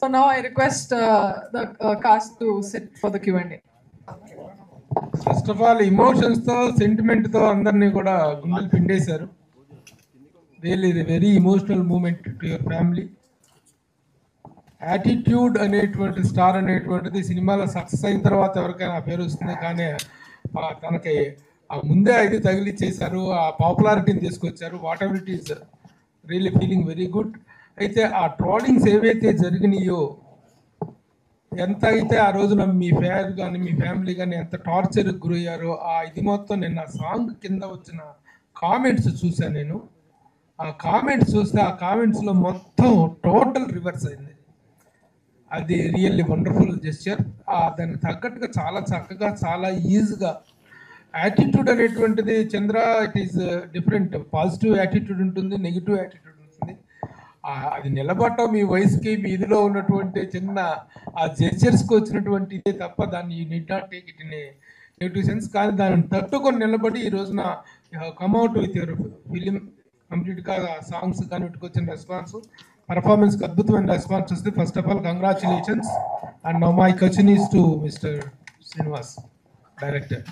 So now I request uh, the uh, cast to sit for the Q&A. First of all emotions తో sentiment తో అందరినీ కూడా గుండెలు పిండేశారు రియల్ ఇది very emotional moment to your family attitude అనేటువంటి star అనేటువంటిది సినిమాలో సక్సెస్ అయిన తర్వాత ఎవరికైనా ఆ పేరు వస్తుంది కానీ ఆ తనకి ఆ ముందే అయితే తగిలిచ్చేశారు ఆ పాపులారిటీని తీసుకొచ్చారు whatever it is really feeling very good అయితే ఆ ట్రోలింగ్స్ ఏవైతే జరిగినాయో ఎంత అయితే ఆ రోజున మీ ఫ్యాన్ కానీ మీ ఫ్యామిలీ కానీ ఎంత టార్చర్ గురయ్యారో ఆ ఇది మొత్తం నేను ఆ సాంగ్ కింద వచ్చిన కామెంట్స్ చూశాను నేను ఆ కామెంట్స్ చూస్తే ఆ కామెంట్స్లో మొత్తం టోటల్ రివర్స్ అయింది అది రియల్లీ వండర్ఫుల్ జెస్చర్ దానికి తగ్గట్టుగా చాలా చక్కగా చాలా ఈజీగా యాటిట్యూడ్ అనేటువంటిది Chandra it is different positive attitude ఉంటుంది నెగిటివ్ యాటిట్యూడ్ ఉంటుంది ఆ, అది నిలబడటం మీ వయసుకి మీ ఇదిలో ఉన్నటువంటి చిన్న ఆ జెస్చర్స్కి వచ్చినటువంటి ఇదే తప్ప దాన్ని you need not take it in negative sense కానీ దాన్ని తట్టుకొని నిలబడి ఈ రోజున కమ్అవుట్ విత్ యువర్ ఫిలిం కంప్లీట్గా సాంగ్స్ కానీ వీటికి వచ్చిన రెస్పాన్స్ పర్ఫార్మెన్స్కి అద్భుతమైన రెస్పాన్స్ వస్తుంది first of all congratulations and now my question is to mister Srinivas director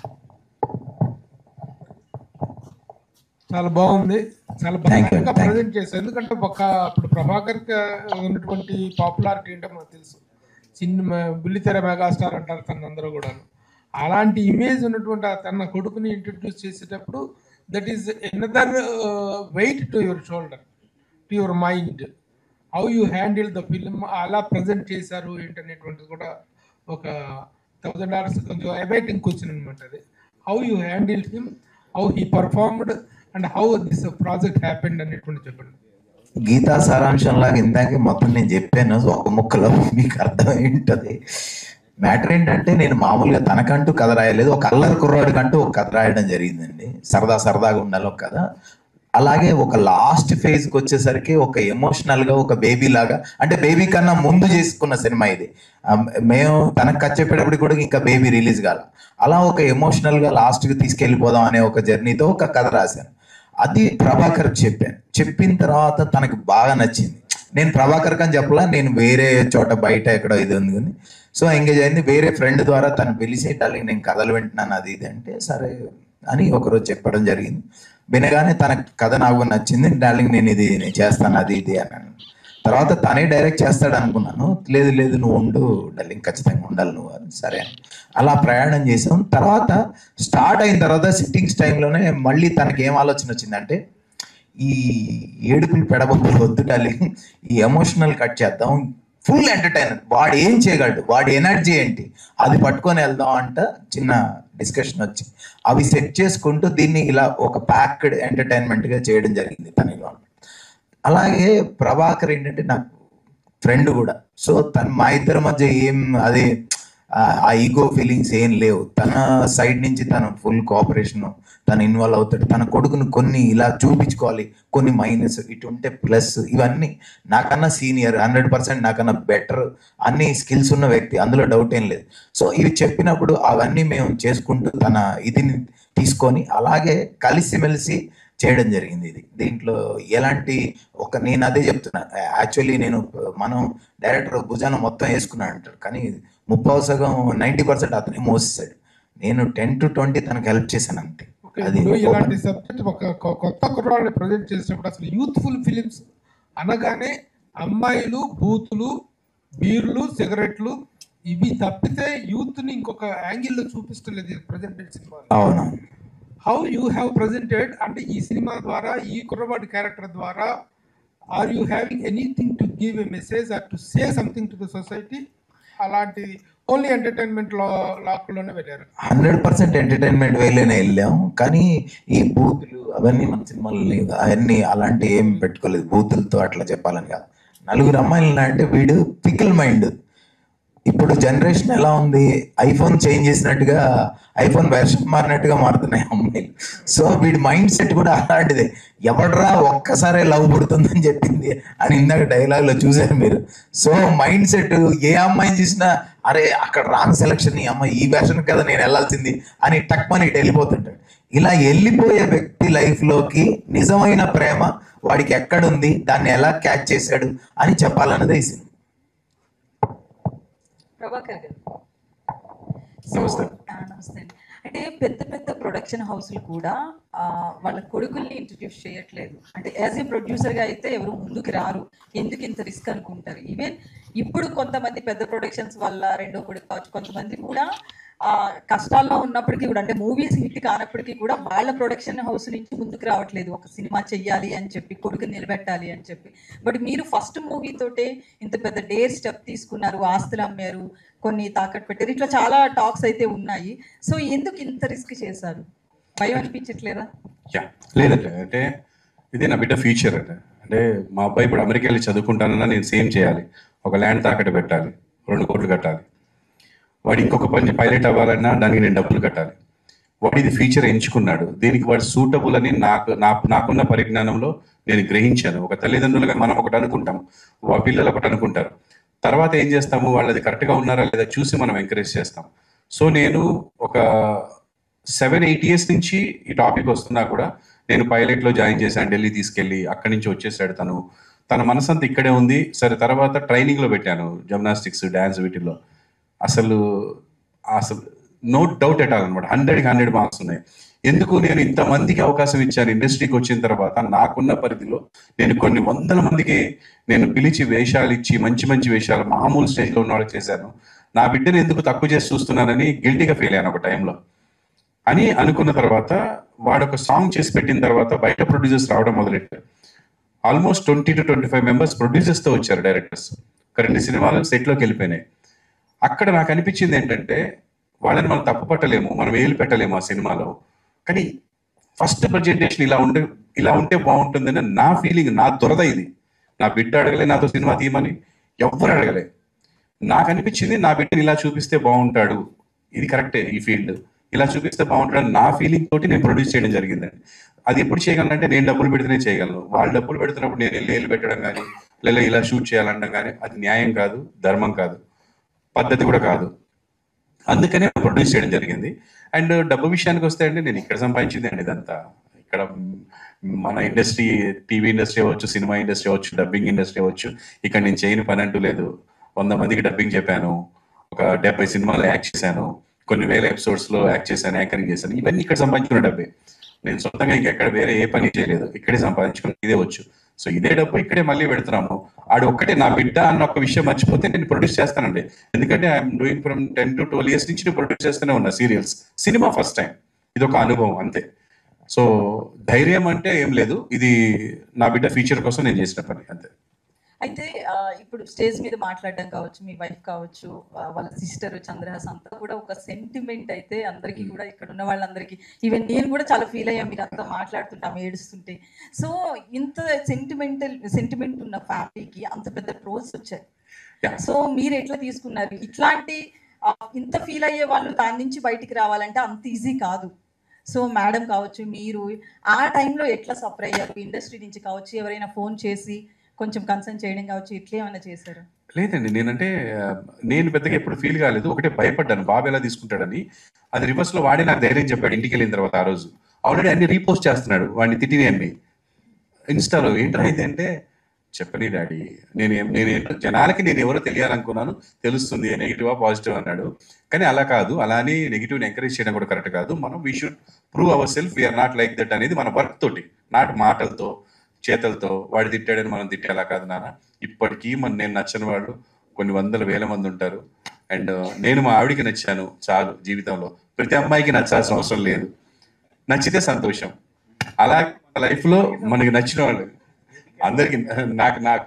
చాలా బాగుంది చాలా Thank you, బాగా thank you. ప్రజెంట్ చేశారు ఎందుకంటే ఒక ఇప్పుడు ప్రభాకర్ కి ఉన్నటువంటి పాపులారిటీ ఏంటో మనకు తెలుసు చిన్న బుల్లితెర మెగాస్టార్ అంటారు తన అందరూ కూడా అలాంటి ఇమేజ్ ఉన్నటువంటి ఆ తన కొడుకుని ఇంట్రడ్యూస్ చేసేటప్పుడు that is another weight to your shoulder to your mind how you handle the film అలా ప్రజెంట్ చేశారు ఏంటనేటువంటిది కూడా ఒక థౌజండ్ అవర్స్ కొంచెం అవైటింగ్ క్వశ్చన్ అనమాట అది how you handle him how he performed and how this project happened అనేటువంటి చెప్పండి గీతా సారాంశం లాగా ఇందాకే మొత్తం నేను చెప్పాను ఒక ముక్కలో మీకు అర్థం ఏంటది మ్యాటర్ ఏంటంటే నేను మామూలుగా తనకంటూ కథ రాయలేదు ఒక అల్లరి కుర్రాడికంటూ ఒక కథ రాయడం జరిగిందండి సరదా సరదాగా ఉండాలి ఒక కథ అలాగే ఒక లాస్ట్ ఫేజ్కి వచ్చేసరికి ఒక ఎమోషనల్ గా ఒక బేబీ లాగా అంటే బేబీ కన్నా ముందు చేసుకున్న సినిమా ఇది ఆ, మేము తనకు కచ్చేపేటప్పుడు కూడా ఇంకా బేబీ రిలీజ్ కాల అలా ఒక ఎమోషనల్ గా లాస్ట్ కి తీసుకెళ్లిపోదాం అనే ఒక జర్నీతో ఒక కథ రాశాను అది ప్రభాకర్ చెప్పాను చెప్పిన తర్వాత తనకి బాగా నచ్చింది నేను ప్రభాకర్ అని చెప్పలా నేను వేరే చోట బయట ఎక్కడో ఇది ఉంది కానీ సో ఎంగేజ్ అయింది వేరే ఫ్రెండ్ ద్వారా తను పిలిచి డార్లింగ్ నేను కథలు వింటున్నాను అది ఇది అంటే సరే అని ఒకరోజు చెప్పడం జరిగింది వినగానే తన కథ నాకు నచ్చింది డార్లింగ్ నేను ఇది నేను చేస్తాను అది ఇది అన్నాను తర్వాత తనే డైరెక్ట్ చేస్తాడు అనుకున్నాను లేదు లేదు నువ్వు ఉండు డార్లింగ్ ఖచ్చితంగా ఉండాలి నువ్వు అని సరే అని. అలా ప్రయాణం చేసాం తర్వాత స్టార్ట్ అయిన తర్వాత సిట్టింగ్స్ టైంలోనే మళ్ళీ తనకి ఏం ఆలోచన వచ్చిందంటే ఈ ఏడుపులు పెడబొబ్బులు వద్దు డార్లింగ్ ఈ ఎమోషనల్ కట్ చేద్దాం ఫుల్ ఎంటర్టైనర్ వాడు ఏం చేయగలడు వాడి ఎనర్జీ ఏంటి అది పట్టుకొని వెళ్దాం అంట చిన్న డిస్కషన్ వచ్చి అవి సెట్ చేసుకుంటూ దీన్ని ఇలా ఒక ప్యాక్డ్ ఎంటర్టైన్మెంట్ గా చేయడం జరిగింది తన ఇన్వాల్వ్మెంట్ అలాగే ప్రభాకర్ ఏంటంటే నాకు ఫ్రెండ్ కూడా సో తన మా ఇద్దరి మధ్య ఏం అది ఆ ఈగో ఫీలింగ్స్ ఏం లేవు తన సైడ్ నుంచి తన ఫుల్ కోఆపరేషన్ తను ఇన్వాల్వ్ అవుతాడు తన కొడుకును కొన్ని ఇలా చూపించుకోవాలి కొన్ని మైనస్ ఇటు ఉంటే ప్లస్ ఇవన్నీ నాకన్నా సీనియర్ హండ్రెడ్ పర్సెంట్ నాకన్నా బెటర్ అన్ని స్కిల్స్ ఉన్న వ్యక్తి అందులో డౌట్ ఏం లేదు సో ఇవి చెప్పినప్పుడు అవన్నీ మేము చేసుకుంటూ తన ఇదిని తీసుకొని అలాగే కలిసిమెలిసి చేయడం జరిగింది ఇది దీంట్లో ఎలాంటి ఒక నేను అదే చెప్తున్నా యాక్చువల్లీ నేను మనం డైరెక్టర్ భుజాన మొత్తం వేసుకున్నాను అంటారు కానీ ముప్పై సగం నైంటీ పర్సెంట్ అతనే మోసేసాడు నేను టెన్ టు ట్వంటీ తనకు హెల్ప్ చేశాను అంతే ఓకే, అది ఇప్పుడు ఇలాంటి సబ్జెక్ట్ ఒక కొ- కొత్త కుర్రాళ్ళని ప్రజెంట్ చేసినప్పుడు అసలు యూత్ఫుల్ ఫిలిమ్స్ అనగానే అమ్మాయిలు బూతులు బీర్లు సిగరెట్లు ఇవి తప్పితే యూత్ ని ఇంకొక యాంగిల్ లో చూపిస్తలేదు ప్రజెంటెడ్ సినిమా అవును హౌ యూ హ్యావ్ ప్రజెంటెడ్ అంటే ఈ సినిమా ద్వారా ఈ కుర్రవాడి క్యారెక్టర్ ద్వారా are you having anything to give a message or to say something to the society అలాంటి ఓన్లీ ఎంటర్టైన్మెంట్ లో లాక్లోనే వెళ్ళారు హండ్రెడ్ పర్సెంట్ ఎంటర్టైన్మెంట్ వేలోనే వెళ్ళాం కానీ ఈ బూతులు అవన్నీ మన సినిమాలు లేవు అవన్నీ అలాంటి ఏం పెట్టుకోలేదు బూతులతో అట్లా చెప్పాలని కాదు నలుగురు అమ్మాయిలు అంటే వీడు పికిల్ మైండ్ ఇప్పుడు జనరేషన్ ఎలా ఉంది ఐఫోన్ చేంజ్ చేసినట్టుగా ఐఫోన్ వెర్షన్ మారినట్టుగా మారుతున్నాయి అమ్మాయిలు సో వీడి మైండ్ సెట్ కూడా అలాంటిదే ఎవడరా ఒక్కసారే లవ్ పుడుతుందని చెప్పింది అని ఇందాక డైలాగ్ లో చూసారు మీరు సో మైండ్ సెట్ ఏ అమ్మాయిని చూసినా అరే అక్కడ రాంగ్ సెలక్షన్ ఈ అమ్మాయి ఈ వెర్షన్ కదా నేను వెళ్ళాల్సింది అని టక్మని ఇటు వెళ్ళిపోతుంటాడు ఇలా వెళ్ళిపోయే వ్యక్తి లైఫ్ లోకి నిజమైన ప్రేమ వాడికి ఎక్కడుంది దాన్ని ఎలా క్యాచ్ చేశాడు అని చెప్పాలన్నదే ఈ సినిమా ప్రభాకర్ గారు సో నమస్తే. ఆ, నమస్తే అండి అంటే పెద్ద పెద్ద ప్రొడక్షన్ హౌస్లు కూడా ఆ, వాళ్ళ కొడుకుల్ని ఇంట్రడ్యూస్ చేయట్లేదు అంటే యాజ్ ఏ ప్రొడ్యూసర్గా అయితే ఎవరు ముందుకు రారు ఎందుకు ఇంత రిస్క్ అనుకుంటారు ఈవెన్ ఇప్పుడు కొంతమంది పెద్ద ప్రొడక్షన్స్ వల్ల రెండో కొడుకు కావచ్చు కొంతమంది కూడా ఆ, కష్టాల్లో ఉన్నప్పటికీ కూడా అంటే మూవీస్ హిట్ కానప్పటికీ కూడా వాళ్ళ ప్రొడక్షన్ హౌస్ నుంచి ముందుకు రావట్లేదు ఒక సినిమా చెయ్యాలి అని చెప్పి కొడుకు నిలబెట్టాలి అని చెప్పి బట్ మీరు ఫస్ట్ మూవీ తోటే ఇంత పెద్ద డేర్ స్టెప్ తీసుకున్నారు ఆస్తులు అమ్మారు కొన్ని తాకట్టు పెట్టారు ఇట్లా చాలా టాక్స్ అయితే ఉన్నాయి సో ఎందుకు ఇంత రిస్క్ చేశారు భయం అనిపించట్లేదా యా లేదండి అంటే ఇదే నా బిడ్డ ఫ్యూచర్ అంటే అంటే మా అబ్బాయి ఇప్పుడు అమెరికా వెళ్ళి చదువుకుంటానన్నా నేను సేమ్ చేయాలి ఒక ల్యాండ్ తాకట్టు పెట్టాలి రెండు కోట్లు కట్టాలి వాడు ఇంకొక పని పైలట్ అవ్వాలన్నా దానికి నేను డబ్బులు కట్టాలి వాడు ఇది ఫ్యూచర్ ఎంచుకున్నాడు దీనికి వాడు సూటబుల్ అని నాకు నా- నాకున్న పరిజ్ఞానంలో నేను గ్రహించాను ఒక తల్లిదండ్రులుగా మనం ఒకటి అనుకుంటాం వా పిల్లలు ఒకటి అనుకుంటారు తర్వాత ఏం చేస్తాము వాళ్ళది కరెక్ట్గా ఉన్నారా లేదా చూసి మనం ఎంకరేజ్ చేస్తాం సో నేను ఒక సెవెన్ ఎయిట్ ఇయర్స్ నుంచి ఈ టాపిక్ వస్తున్నా కూడా నేను పైలట్ లో జాయిన్ చేశాను ఢిల్లీ తీసుకెళ్ళి అక్కడి నుంచి వచ్చేసాడు తను తన మనసంతా ఇక్కడే ఉంది సరే తర్వాత ట్రైనింగ్ లో పెట్టాను జిమ్నాస్టిక్స్ డాన్స్ వీటిల్లో అసలు అసలు నో డౌట్ ఎట్ ఆల్ అనమాట హండ్రెడ్కి హండ్రెడ్ మార్క్స్ ఉన్నాయి ఎందుకు నేను ఇంతమందికి అవకాశం ఇచ్చాను ఇండస్ట్రీకి వచ్చిన తర్వాత నాకున్న పరిధిలో నేను కొన్ని వందల మందికి నేను పిలిచి వేషాలు ఇచ్చి మంచి మంచి వేషాలు మామూలు స్టేజ్లో ఉన్న వాళ్ళకి చేశాను నా బిడ్డను ఎందుకు తక్కువ చేసి చూస్తున్నానని గిల్టీగా ఫీల్ అయ్యాను ఒక టైంలో అని అనుకున్న తర్వాత వాడు ఒక సాంగ్ చేసి పెట్టిన తర్వాత బయట ప్రొడ్యూసర్స్ రావడం మొదలెట్టారు almost twenty to twenty five members producers తో వచ్చారు డైరెక్టర్స్ ఒక రెండు సినిమాలు సెట్ లోకి వెళ్ళిపోయినాయి అక్కడ నాకు అనిపించింది ఏంటంటే వాళ్ళని మనం తప్పు పట్టలేము మనం ఏలు పెట్టలేము ఆ సినిమాలో కానీ ఫస్ట్ ప్రజెంటేషన్ ఇలా ఉంటే ఇలా ఉంటే బాగుంటుందని నా ఫీలింగ్ నా దురద ఇది నా బిడ్డ అడగలే నాతో సినిమా తీయమని ఎవ్వరు అడగలే నాకు అనిపించింది నా బిడ్డని ఇలా చూపిస్తే బాగుంటాడు ఇది కరెక్టే ఈ ఫీల్డ్ ఇలా చూపిస్తే బాగుంటాడు నా ఫీలింగ్ తోటి నేను ప్రొడ్యూస్ చేయడం జరిగిందండి అది ఎప్పుడు చేయగలను అంటే నేను డబ్బులు పెడితేనే చేయగలను వాళ్ళు డబ్బులు పెడుతున్నప్పుడు నేను వెళ్ళి ఏలు పెట్టడం కానీ లేదా ఇలా షూట్ చేయాలనడం కానీ అది న్యాయం కాదు ధర్మం కాదు పద్ధతి కూడా కాదు అందుకనే ప్రొడ్యూస్ చేయడం జరిగింది అండ్ డబ్బు విషయానికి వస్తే అండి నేను ఇక్కడ సంపాదించింది అండి ఇదంతా ఇక్కడ మన ఇండస్ట్రీ టీవీ ఇండస్ట్రీ అవ్వచ్చు సినిమా ఇండస్ట్రీ అవ్వచ్చు డబ్బింగ్ ఇండస్ట్రీ అవ్వచ్చు ఇక్కడ నేను చేయని పని అంటూ లేదు వంద మందికి డబ్బింగ్ చెప్పాను ఒక డెబ్బై సినిమాలు యాక్ట్ చేశాను కొన్ని వేల ఎపిసోడ్స్ లో యాక్ట్ చేశాను యాంకరింగ్ చేశాను ఇవన్నీ ఇక్కడ సంపాదించుకున్న డబ్బే నేను సొంతంగా ఇంకెక్కడ వేరే ఏ పని చేయలేదు ఇక్కడే సంపాదించుకుని ఇదే వచ్చు సో ఇదే డబ్బు ఇక్కడే మళ్ళీ పెడుతున్నాము ఆడు ఒక్కటే నా బిడ్డ అన్న ఒక విషయం మర్చిపోతే నేను ప్రొడ్యూస్ చేస్తానండి ఎందుకంటే I'm doing from ten to twelve years నుంచి నేను ప్రొడ్యూస్ చేస్తూనే ఉన్నా సీరియల్స్ సినిమా ఫస్ట్ టైం ఇది ఒక అనుభవం అంతే సో ధైర్యం అంటే ఏం లేదు ఇది నా బిడ్డ ఫ్యూచర్ కోసం నేను చేసిన పని అంతే అయితే ఆ, ఇప్పుడు స్టేజ్ మీద మాట్లాడడం కావచ్చు మీ వైఫ్ కావచ్చు ఆ, వాళ్ళ సిస్టర్ చంద్రహాస్ అంతా కూడా ఒక సెంటిమెంట్ అయితే అందరికీ కూడా ఇక్కడ ఉన్న వాళ్ళందరికీ ఈవెన్ నేను కూడా చాలా ఫీల్ అయ్యా మీరు అంతా మాట్లాడుతుంటాం ఏడుస్తుంటే సో ఇంత సెంటిమెంటల్ సెంటిమెంట్ ఉన్న ఫ్యామిలీకి అంత పెద్ద ట్రోల్స్ వచ్చాయి Yeah. సో మీరు ఎట్లా తీసుకున్నారు ఇట్లాంటి ఆ, ఇంత ఫీల్ అయ్యే వాళ్ళు దాని నుంచి బయటికి రావాలంటే అంత ఈజీ కాదు సో మేడం కావచ్చు మీరు ఆ టైంలో ఎట్లా సఫర్ అయ్యారు ఇండస్ట్రీ నుంచి కావచ్చు ఎవరైనా ఫోన్ చేసి కొంచెం కన్సర్న్ చేయడం కావచ్చు ఇట్లా ఏమైనా చేశారు లేదండి నేనంటే ఆ, నేను పెద్దగా ఎప్పుడు ఫీల్ కాలేదు ఒకటే భయపడ్డాను బాబు ఎలా తీసుకుంటాడని అది రివర్స్ లో వాడే నాకు ధైర్యం చెప్పాడు ఇంటికి వెళ్ళిన తర్వాత ఆ రోజు ఆల్రెడీ అన్ని రీపోస్ట్ చేస్తున్నాడు వాడిని తిట్టిని అన్ని ఇన్స్టాలో ఏంట్రా ఇది అంటే చెప్పని డాడీ నేను ఏం- నేను ఏంటో జనాలకి నేను ఎవరో తెలియాలనుకున్నాను తెలుస్తుంది నెగిటివా పాజిటివ్ అన్నాడు కానీ అలా కాదు అలా అని నెగిటివ్ ఎంకరేజ్ చేయడం కూడా కరెక్ట్ కాదు మనం we should prove our self we are not like that అనేది మన వర్క్ తోటి నాట్ మాటలతో చేతలతో వాడు తిట్టాడని మనం తిట్టే అలా కాదు నాన్న ఇప్పటికీ మన నేను నచ్చని వాళ్ళు కొన్ని వందల వేల మంది ఉంటారు అండ్ నేను మా ఆవిడికి నచ్చాను చాలు జీవితంలో ప్రతి అమ్మాయికి నచ్చాల్సిన అవసరం లేదు నచ్చితే సంతోషం అలా లైఫ్ లో మనకి నచ్చిన వాళ్ళు అందరికి నాకు నాకు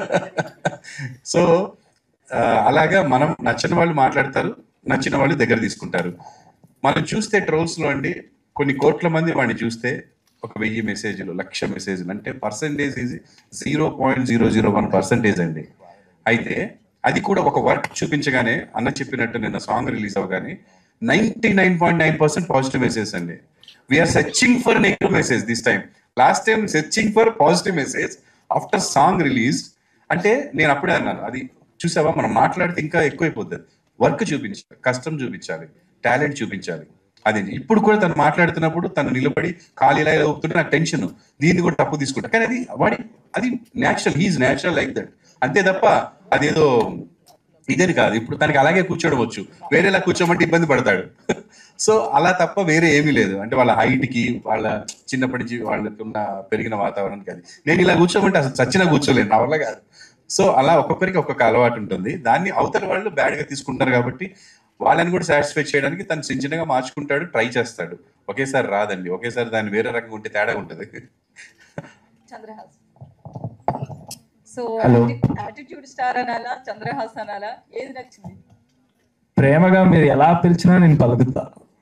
సో ఆ, అలాగా మనం నచ్చిన వాళ్ళు మాట్లాడతారు నచ్చిన వాళ్ళు దగ్గర తీసుకుంటారు మనం చూస్తే ట్రోల్స్ లో అండి కొన్ని కోట్ల మంది వాడిని చూస్తే ఒక వెయ్యి మెసేజ్లు లక్ష మెసేజ్లు అంటే పర్సంటేజ్ ఇది zero point zero zero one percentage అండి అయితే అది కూడా ఒక వర్క్ చూపించగానే అన్న చెప్పినట్టు నిన్న సాంగ్ రిలీజ్ అవగానే ninety nine point nine percent positive message అండి we are searching for negative message this time last time searching for positive message after song release అంటే నేను అప్పుడే అన్నాను అది చూసావా మనం మాట్లాడితే ఇంకా ఎక్కువైపోతుంది వర్క్ చూపించాలి కష్టం చూపించాలి టాలెంట్ చూపించాలి అది ఇప్పుడు కూడా తను మాట్లాడుతున్నప్పుడు తను నిలబడి కాలు ఇలా ఇలా ఊపుతుంటే నాకు టెన్షన్ దీన్ని కూడా తప్పు తీసుకుంటా కానీ అది వాడి అది natural he is natural like that అంతే తప్ప అదేదో ఇదేని కాదు ఇప్పుడు తనకి అలాగే కూర్చోడవచ్చు వేరేలా కూర్చోమంటే ఇబ్బంది పడతాడు సో అలా తప్ప వేరే ఏమీ లేదు అంటే వాళ్ళ height కి వాళ్ళ చిన్నప్పటి నుంచి వాళ్ళకి ఉన్న పెరిగిన వాతావరణానికి అది నేను ఇలా కూర్చోమంటే అసలు చచ్చినా కూర్చోలేను నా వల్ల కాదు సో అలా ఒక్కొక్కరికి ఒక్కొక్క అలవాటు ఉంటుంది దాన్ని అవతల వాళ్ళు bad గా తీసుకుంటారు కాబట్టి వాళ్ళని కూడా సాటిస్ఫై చేయడానికి తను చిన్న చిన్నగా మార్చుకుంటాడు ట్రై చేస్తాడు ఒకేసారి రాదండి ఒకేసారి దాన్ని వేరే రకంగా ఉంటే తేడా ఉంటుంది Chandrahas so Hello. Attitude star అనాలా చంద్రహాస్ అనాలా ఏది నచ్చింది ప్రేమగా మీరు ఎలా పిలిచినా నేను పలుకుతా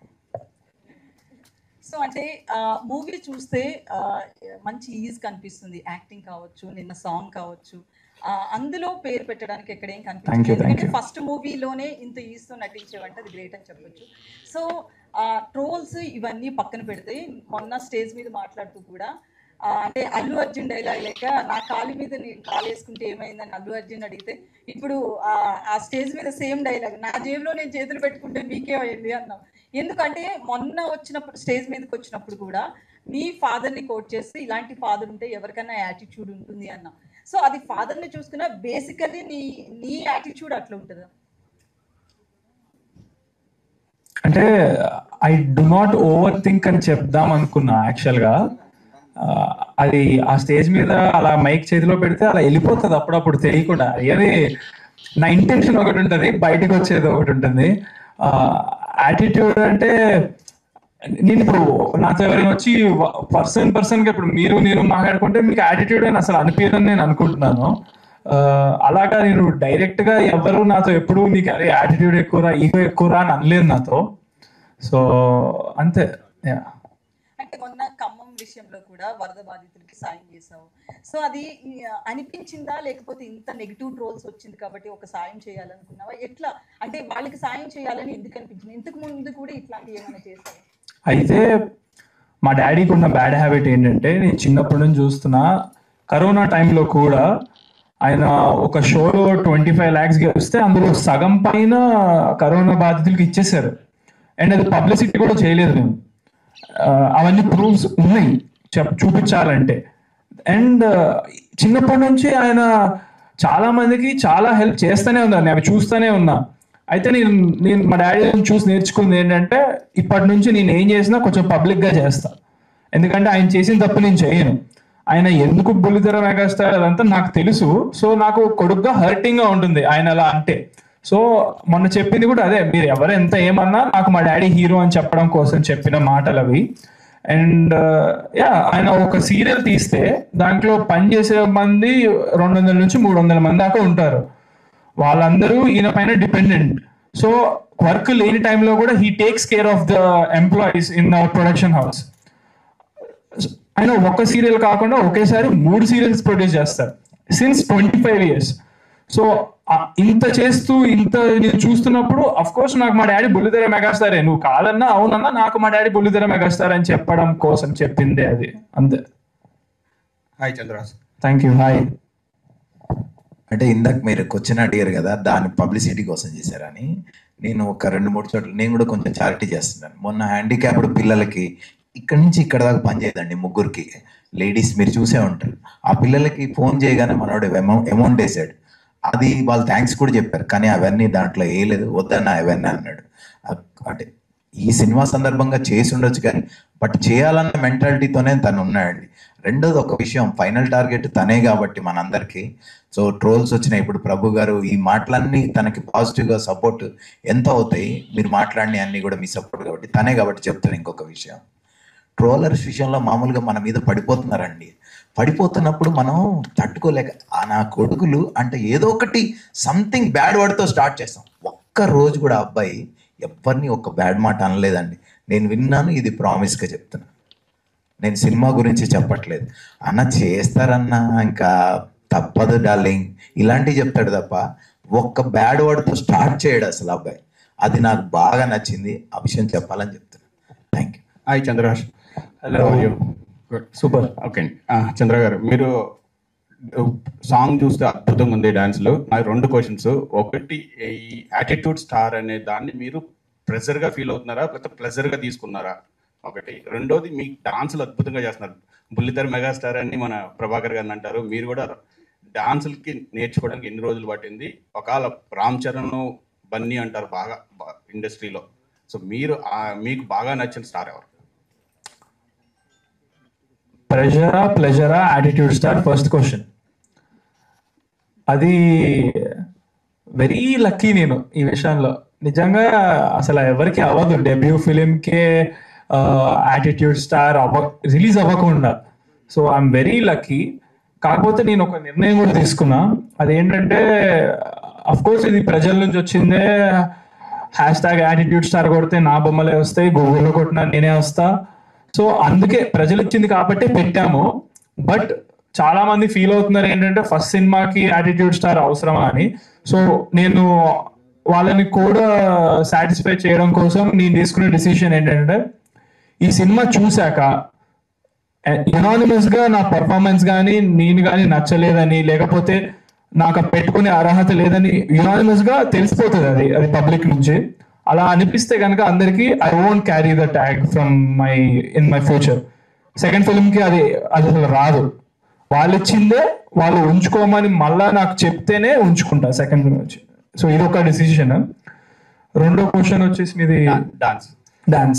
సో అంటే మూవీ చూస్తే ఆ, మంచి ఈజ్ కనిపిస్తుంది యాక్టింగ్ కావచ్చు నిన్న సాంగ్ కావచ్చు ఆ, అందులో పేరు పెట్టడానికి ఎక్కడ ఏం Thank కనిపించింది you, thank ఎందుకంటే you. ఫస్ట్ మూవీలోనే ఇంత ఈజ్తో నటించేవంటే అది గ్రేట్ అని చెప్పొచ్చు సో ట్రోల్స్ ఇవన్నీ పక్కన పెడితే మొన్న స్టేజ్ మీద మాట్లాడుతూ కూడా ఆ, అంటే అల్లు అర్జున్ డైలాగ్ లెక్క నా కాలు మీద నేను కాలు వేసుకుంటే ఏమైందని అల్లు అర్జున్ అడిగితే ఇప్పుడు ఆ, ఆ స్టేజ్ మీద సేమ్ డైలాగ్ నా జేబులో నేను చేతులు పెట్టుకుంటే మీకేమైంది అన్నాం ఎందుకంటే మొన్న వచ్చినప్పుడు స్టేజ్ మీదకి వచ్చినప్పుడు కూడా మీ ఫాదర్ని కోట్ చేస్తే ఇలాంటి ఫాదర్ ఉంటే ఎవరికైనా యాటిట్యూడ్ ఉంటుంది అన్నాం సో అది ఫాదర్ని చూసుకున్నా బేసికలీ నీ నీ యాటిట్యూడ్ అట్లా ఉంటుందా అంటే I do not over think అని చెప్దాం అనుకున్నా యాక్చువల్గా అది ఆ స్టేజ్ మీద అలా మైక్ చేతిలో పెడితే అలా వెళ్ళిపోతుంది అప్పుడప్పుడు తెలియకుండా అది నా ఇంటెన్షన్ ఒకటి ఉంటుంది బయటకు వచ్చేది ఒకటి ఉంటుంది యాటిట్యూడ్ అంటే నేను ఇప్పుడు నాతో ఎవరైనా వచ్చి పర్సన్ పర్సన్ గా ఇప్పుడు మీరు నేను మాట్లాడుకుంటే మీకు యాటిట్యూడ్ అని అసలు అనిపించదని నేను అనుకుంటున్నాను ఆ, అలాగా నేను డైరెక్ట్ గా ఎవరు నాతో ఎప్పుడు నీకు అరే యాటిట్యూడ్ ఎక్కువరా ఈగో ఎక్కువరా అని అనలేదు నాతో సో అంతే యా అంటే మొన్న ఖమ్మం విషయంలో కూడా వరద బాధితులకి సాయం చేసావు సో అది ఈ, అనిపించిందా లేకపోతే ఇంత నెగిటివ్ ట్రోల్స్ వచ్చింది కాబట్టి ఒక సాయం చేయాలనుకున్నావా ఎట్లా అంటే వాళ్ళకి సాయం చేయాలని ఎందుకు అనిపించింది ఇంతకు ముందు కూడా ఇట్లాంటివి ఏమైనా చేసావు అయితే మా డాడీకి ఉన్న బ్యాడ్ హ్యాబిట్ ఏంటంటే నేను చిన్నప్పటి నుంచి చూస్తున్నా కరోనా టైంలో కూడా ఆయన ఒక షోలో ట్వంటీ ఫైవ్ ల్యాక్స్ గెలిస్తే అందులో సగం పైన కరోనా బాధితులకు ఇచ్చేసారు అండ్ అది పబ్లిసిటీ కూడా చేయలేదు మేము ఆ, అవన్నీ ప్రూఫ్స్ ఉన్నాయి చెప్ చూపించాలంటే అండ్ చిన్నప్పటి నుంచి ఆయన చాలా మందికి చాలా హెల్ప్ చేస్తూనే ఉన్నారు నేను అవి చూస్తూనే ఉన్నా అయితే నేను నేను మా డాడీ చూసి నేర్చుకుంది ఏంటంటే ఇప్పటి నుంచి నేను ఏం చేసినా కొంచెం పబ్లిక్ గా చేస్తా ఎందుకంటే ఆయన చేసిన తప్పు నేను చేయను ఆయన ఎందుకు బుల్లితెర మెగాస్టార్ అదంతా నాకు తెలుసు సో నాకు కొడుకుగా హర్టింగ్ గా ఉంటుంది ఆయన అలా అంటే సో మొన్న చెప్పింది కూడా అదే మీరు ఎవరు ఎంత ఏమన్నా నాకు మా డాడీ హీరో అని చెప్పడం కోసం చెప్పిన మాటలు అవి అండ్ యా ఆయన ఒక సీరియల్ తీస్తే దాంట్లో పనిచేసే మంది రెండు వందల నుంచి మూడు వందల మంది దాకా ఉంటారు వాళ్ళందరూ ఈయన పైన డిపెండెంట్ సో వర్క్ లేని టైంలో కూడా he takes care of the employees in our production house ఆయన ఒక సీరియల్ కాకుండా ఒకేసారి మూడు సీరియల్స్ ప్రొడ్యూస్ చేస్తారు since twenty five years so ఇంత చేస్తూ ఇంత నేను చూస్తున్నప్పుడు అఫ్ కోర్స్ నాకు మా డాడీ బుల్లితెర మెగాస్టారే నువ్వు కాదన్నా అవునన్నా నాకు మా డాడీ బుల్లితెర మెగాస్టార్ అని చెప్పడం కోసం చెప్పిందే అది అంతే hi Chandraraj thank you hi అంటే ఇందాక మీరు క్వశ్చన్ అడిగారు కదా దాని పబ్లిసిటీ కోసం చేశారని నేను ఒక రెండు మూడు చోట్ల నేను కూడా కొంచెం చారిటీ చేస్తున్నాను మొన్న హ్యాండిక్యాప్డ్ పిల్లలకి ఇక్కడి నుంచి ఇక్కడ దాకా పని చేయదండి ముగ్గురికి లేడీస్ మీరు చూసే ఉంటారు ఆ పిల్లలకి ఫోన్ చేయగానే మనోడు అమౌంట్ వేసాడు అది వాళ్ళు థ్యాంక్స్ కూడా చెప్పారు కానీ అవన్నీ దాంట్లో వేయలేదు వద్దన్న అవన్నీ అన్నాడు అ- అంటే ఈ సినిమా సందర్భంగా చేసి ఉండొచ్చు కానీ బట్ చేయాలన్న మెంటాలిటీతోనే తను ఉన్నాడండి రెండోది ఒక విషయం ఫైనల్ టార్గెట్ తనే కాబట్టి మనందరికీ సో ట్రోల్స్ వచ్చినాయి ఇప్పుడు ప్రభు గారు ఈ మాటలన్నీ తనకి పాజిటివ్గా సపోర్ట్ ఎంత అవుతాయి మీరు మాట్లాడిన అన్ని కూడా మీ సపోర్ట్ కాబట్టి తనే కాబట్టి చెప్తాను ఇంకొక విషయం ట్రోలర్స్ విషయంలో మామూలుగా మన మీద పడిపోతున్నారండి పడిపోతున్నప్పుడు మనం తట్టుకోలేక ఆ నా కొడుకులు అంటే ఏదో ఒకటి సంథింగ్ బ్యాడ్ వర్డ్తో స్టార్ట్ చేస్తాం ఒక్క రోజు కూడా ఆ అబ్బాయి ఎవరిని ఒక బ్యాడ్ మాట అనలేదండి నేను విన్నాను ఇది ప్రామిస్గా చెప్తున్నా నేను సినిమా గురించి చెప్పట్లేదు అన్న చేస్తారన్నా ఇంకా తప్పదు డార్లింగ్ ఇలాంటివి చెప్తాడు తప్ప ఒక్క బ్యాడ్ వర్డ్తో స్టార్ట్ చేయడు అసలు అబ్బాయి అది నాకు బాగా నచ్చింది ఆ విషయం చెప్పాలని చెప్తున్నా thank you hi Chandraraj hello good super okay అండి ఆ, చంద్ర గారు మీరు సాంగ్ చూస్తే అద్భుతంగా ఉంది డాన్స్లో నాకు రెండు క్వశ్చన్స్ ఒకటి ఈ యాటిట్యూడ్ స్టార్ అనే దాన్ని మీరు ప్రెజర్గా ఫీల్ అవుతున్నారా లేకపోతే ప్లెజర్గా తీసుకున్నారా ఒకటి రెండోది మీ డాన్సులు అద్భుతంగా చేస్తున్నారు బుల్లితెర మెగాస్టార్ అని మన ప్రభాకర్ గారిని అంటారు మీరు కూడా డాన్సులకి నేర్చుకోవడానికి ఎన్ని రోజులు పట్టింది ఒకవేళ రామ్ చరణ్ బన్నీ అంటారు బాగా ఇండస్ట్రీలో సో మీరు ఆ- మీకు బాగా నచ్చిన స్టార్ ఎవరు ప్రెషరా ప్లెజరా యాటిట్యూడ్ స్టార్ ఫస్ట్ క్వశ్చన్ అది వెరీ లక్కీ నేను ఈ విషయంలో నిజంగా అసలు ఎవరికి అవ్వదు డెబ్యూ ఫిలింకే యాటిట్యూడ్ స్టార్ అవ్వ రిలీజ్ అవ్వకుండా సో ఐఎమ్ వెరీ లక్కీ కాకపోతే నేను ఒక నిర్ణయం కూడా తీసుకున్నా అదేంటంటే అఫ్ కోర్స్ ఇది ప్రజల నుంచి వచ్చిందే హ్యాష్ ట్యాగ్ యాటిట్యూడ్ స్టార్ కొడితే నా బొమ్మలే వస్తాయి గూగుల్లో కొట్టినా నేనే వస్తా సో అందుకే ప్రజలు ఇచ్చింది కాబట్టి పెట్టాము బట్ చాలా మంది ఫీల్ అవుతున్నారు ఏంటంటే ఫస్ట్ సినిమాకి యాటిట్యూడ్ స్టార్ అవసరమా అని సో నేను వాళ్ళని కూడా సాటిస్ఫై చేయడం కోసం నేను తీసుకునే డిసిషన్ ఏంటంటే ఈ సినిమా చూశాక ఎనానిమస్ గా నా పర్ఫార్మెన్స్ కానీ నేను కానీ నచ్చలేదని లేకపోతే నాకు అది పెట్టుకునే అర్హత లేదని యునానిమస్ గా తెలిసిపోతుంది అది అది పబ్లిక్ నుంచి అలా అనిపిస్తే కనుక అందరికి I won't carry the tag from my in my future second film కి అది అది అసలు రాదు వాళ్ళు ఇచ్చిందే వాళ్ళు ఉంచుకోమని మళ్ళా నాకు చెప్తేనే ఉంచుకుంటా సెకండ్ ఫిల్మ్ వచ్చి సో ఇది ఒక డిసిషన్ రెండో క్వశ్చన్ వచ్చేసి మీది డాన్స్ డాన్స్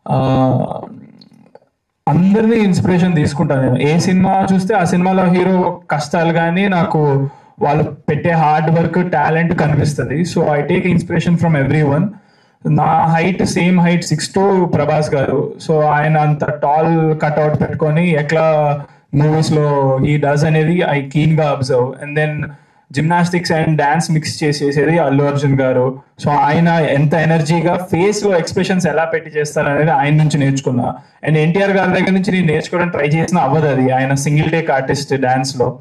అందరినీ ఇన్స్పిరేషన్ తీసుకుంటాను నేను ఏ సినిమా చూస్తే ఆ సినిమాలో హీరో కష్టాలు కానీ నాకు వాళ్ళు పెట్టే హార్డ్ వర్క్ టాలెంట్ కనిపిస్తుంది so I take inspiration from everyone నా height same height six two Prabhas గారు సో ఆయన అంత టాల్ కట్అవుట్ పెట్టుకొని ఎట్లా మూవీస్ లో ఈ డస్ అనేది ఐ కీన్ గా observe and then gymnastics and dance mix చేసేది అల్లు అర్జున్ గారు సో ఆయన ఎంత ఎనర్జీగా ఫేస్ లో ఎక్స్ప్రెషన్స్ ఎలా పెట్టి చేస్తారు అనేది ఆయన నుంచి నేర్చుకున్నా అండ్ ఎన్టీఆర్ గారి దగ్గర నుంచి నేను నేర్చుకోవడం ట్రై చేసిన అవ్వదు అది ఆయన సింగిల్ టేక్ ఆర్టిస్ట్ డాన్స్ లో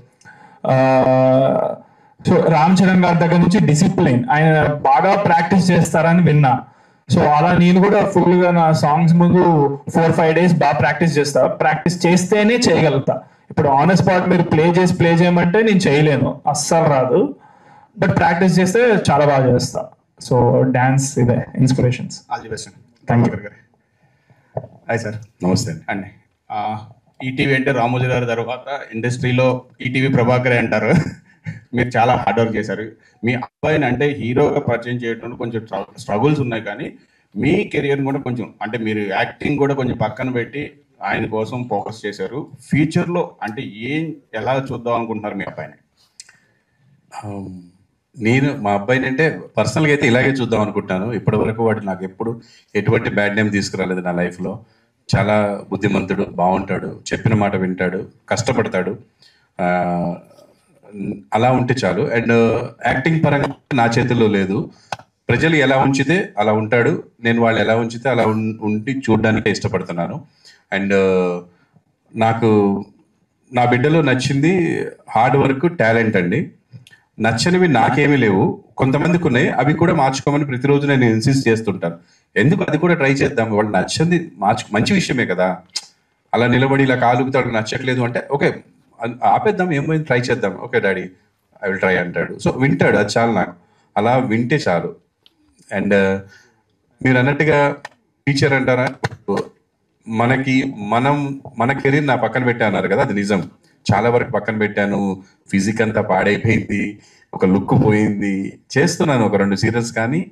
సో రామ్ చరణ్ గారి దగ్గర నుంచి డిసిప్లిన్ ఆయన బాగా ప్రాక్టీస్ చేస్తారని విన్నా సో అలా నేను కూడా ఫుల్ గా నా సాంగ్స్ ముందు ఫోర్ ఫైవ్ డేస్ బాగా ప్రాక్టీస్ చేస్తా ప్రాక్టీస్ చేస్తేనే చేయగలుగుతా ఇప్పుడు ఆన్ స్పాట్ మీరు ప్లే చేసి ప్లే చేయమంటే నేను చేయలేను అస్సలు రాదు బట్ ప్రాక్టీస్ చేస్తే చాలా బాగా చేస్తా సో డాన్స్ ఇదే inspirations all the best Thank you. Hi sir నమస్తే అండి అండి ఈటీవీ అంటే రామోజీ గారి తర్వాత ఇండస్ట్రీలో ఈటీవీ ప్రభాకరే అంటారు మీరు చాలా హార్డ్ వర్క్ చేశారు మీ అబ్బాయిని అంటే హీరోగా పరిచయం చేయడం కొంచెం స్ట్రగుల్స్ ఉన్నాయి కానీ మీ కెరియర్ కూడా కొంచెం అంటే మీరు యాక్టింగ్ కూడా కొంచెం పక్కన పెట్టి ఆయన కోసం ఫోకస్ చేశారు ఫ్యూచర్లో అంటే ఏం ఎలా చూద్దాం అనుకుంటున్నారు మీ అబ్బాయిని Um, నేను మా అబ్బాయిని అంటే పర్సనల్గా అయితే ఇలాగే చూద్దాం అనుకుంటాను ఇప్పటి వరకు వాడు నాకు ఎప్పుడు ఎటువంటి బ్యాడ్ నేమ్ తీసుకురాలేదు నా లైఫ్లో చాలా బుద్ధిమంతుడు బాగుంటాడు చెప్పిన మాట వింటాడు కష్టపడతాడు ఆ, అలా ఉంటే చాలు అండ్ యాక్టింగ్ పరంగా నా చేతుల్లో లేదు ప్రజలు ఎలా ఉంచితే అలా ఉంటాడు నేను వాళ్ళు ఎలా ఉంచితే అలా ఉం- ఉండి చూడడానికే ఇష్టపడుతున్నాను అండ్ నాకు నా బిడ్డలో నచ్చింది హార్డ్ వర్క్ టాలెంట్ అండి నచ్చనివి నాకేమీ లేవు కొంతమందికి ఉన్నాయి అవి కూడా మార్చుకోమని ప్రతిరోజు నేను ఇన్సిస్ట్ చేస్తుంటాను ఎందుకు అది కూడా ట్రై చేద్దాం వాళ్ళు నచ్చింది మార్చు మంచి విషయమే కదా అలా నిలబడి ఇలా కాలుగుతాడు నచ్చట్లేదు అంటే ఓకే అ- ఆపేద్దాం ఏమైంది ట్రై చేద్దాం okay daddy I will try అంటాడు సో వింటాడు అది చాలు నాకు అలా వింటే చాలు అండ్ మీరు అన్నట్టుగా టీచర్ అంటారా మనకి మనం మన కెరీర్ నా పక్కన పెట్టా అన్నారు కదా అది నిజం చాలా వరకు పక్కన పెట్టాను ఫిజిక్ అంతా పాడైపోయింది ఒక లుక్ పోయింది చేస్తున్నాను ఒక రెండు సీరియల్స్ కానీ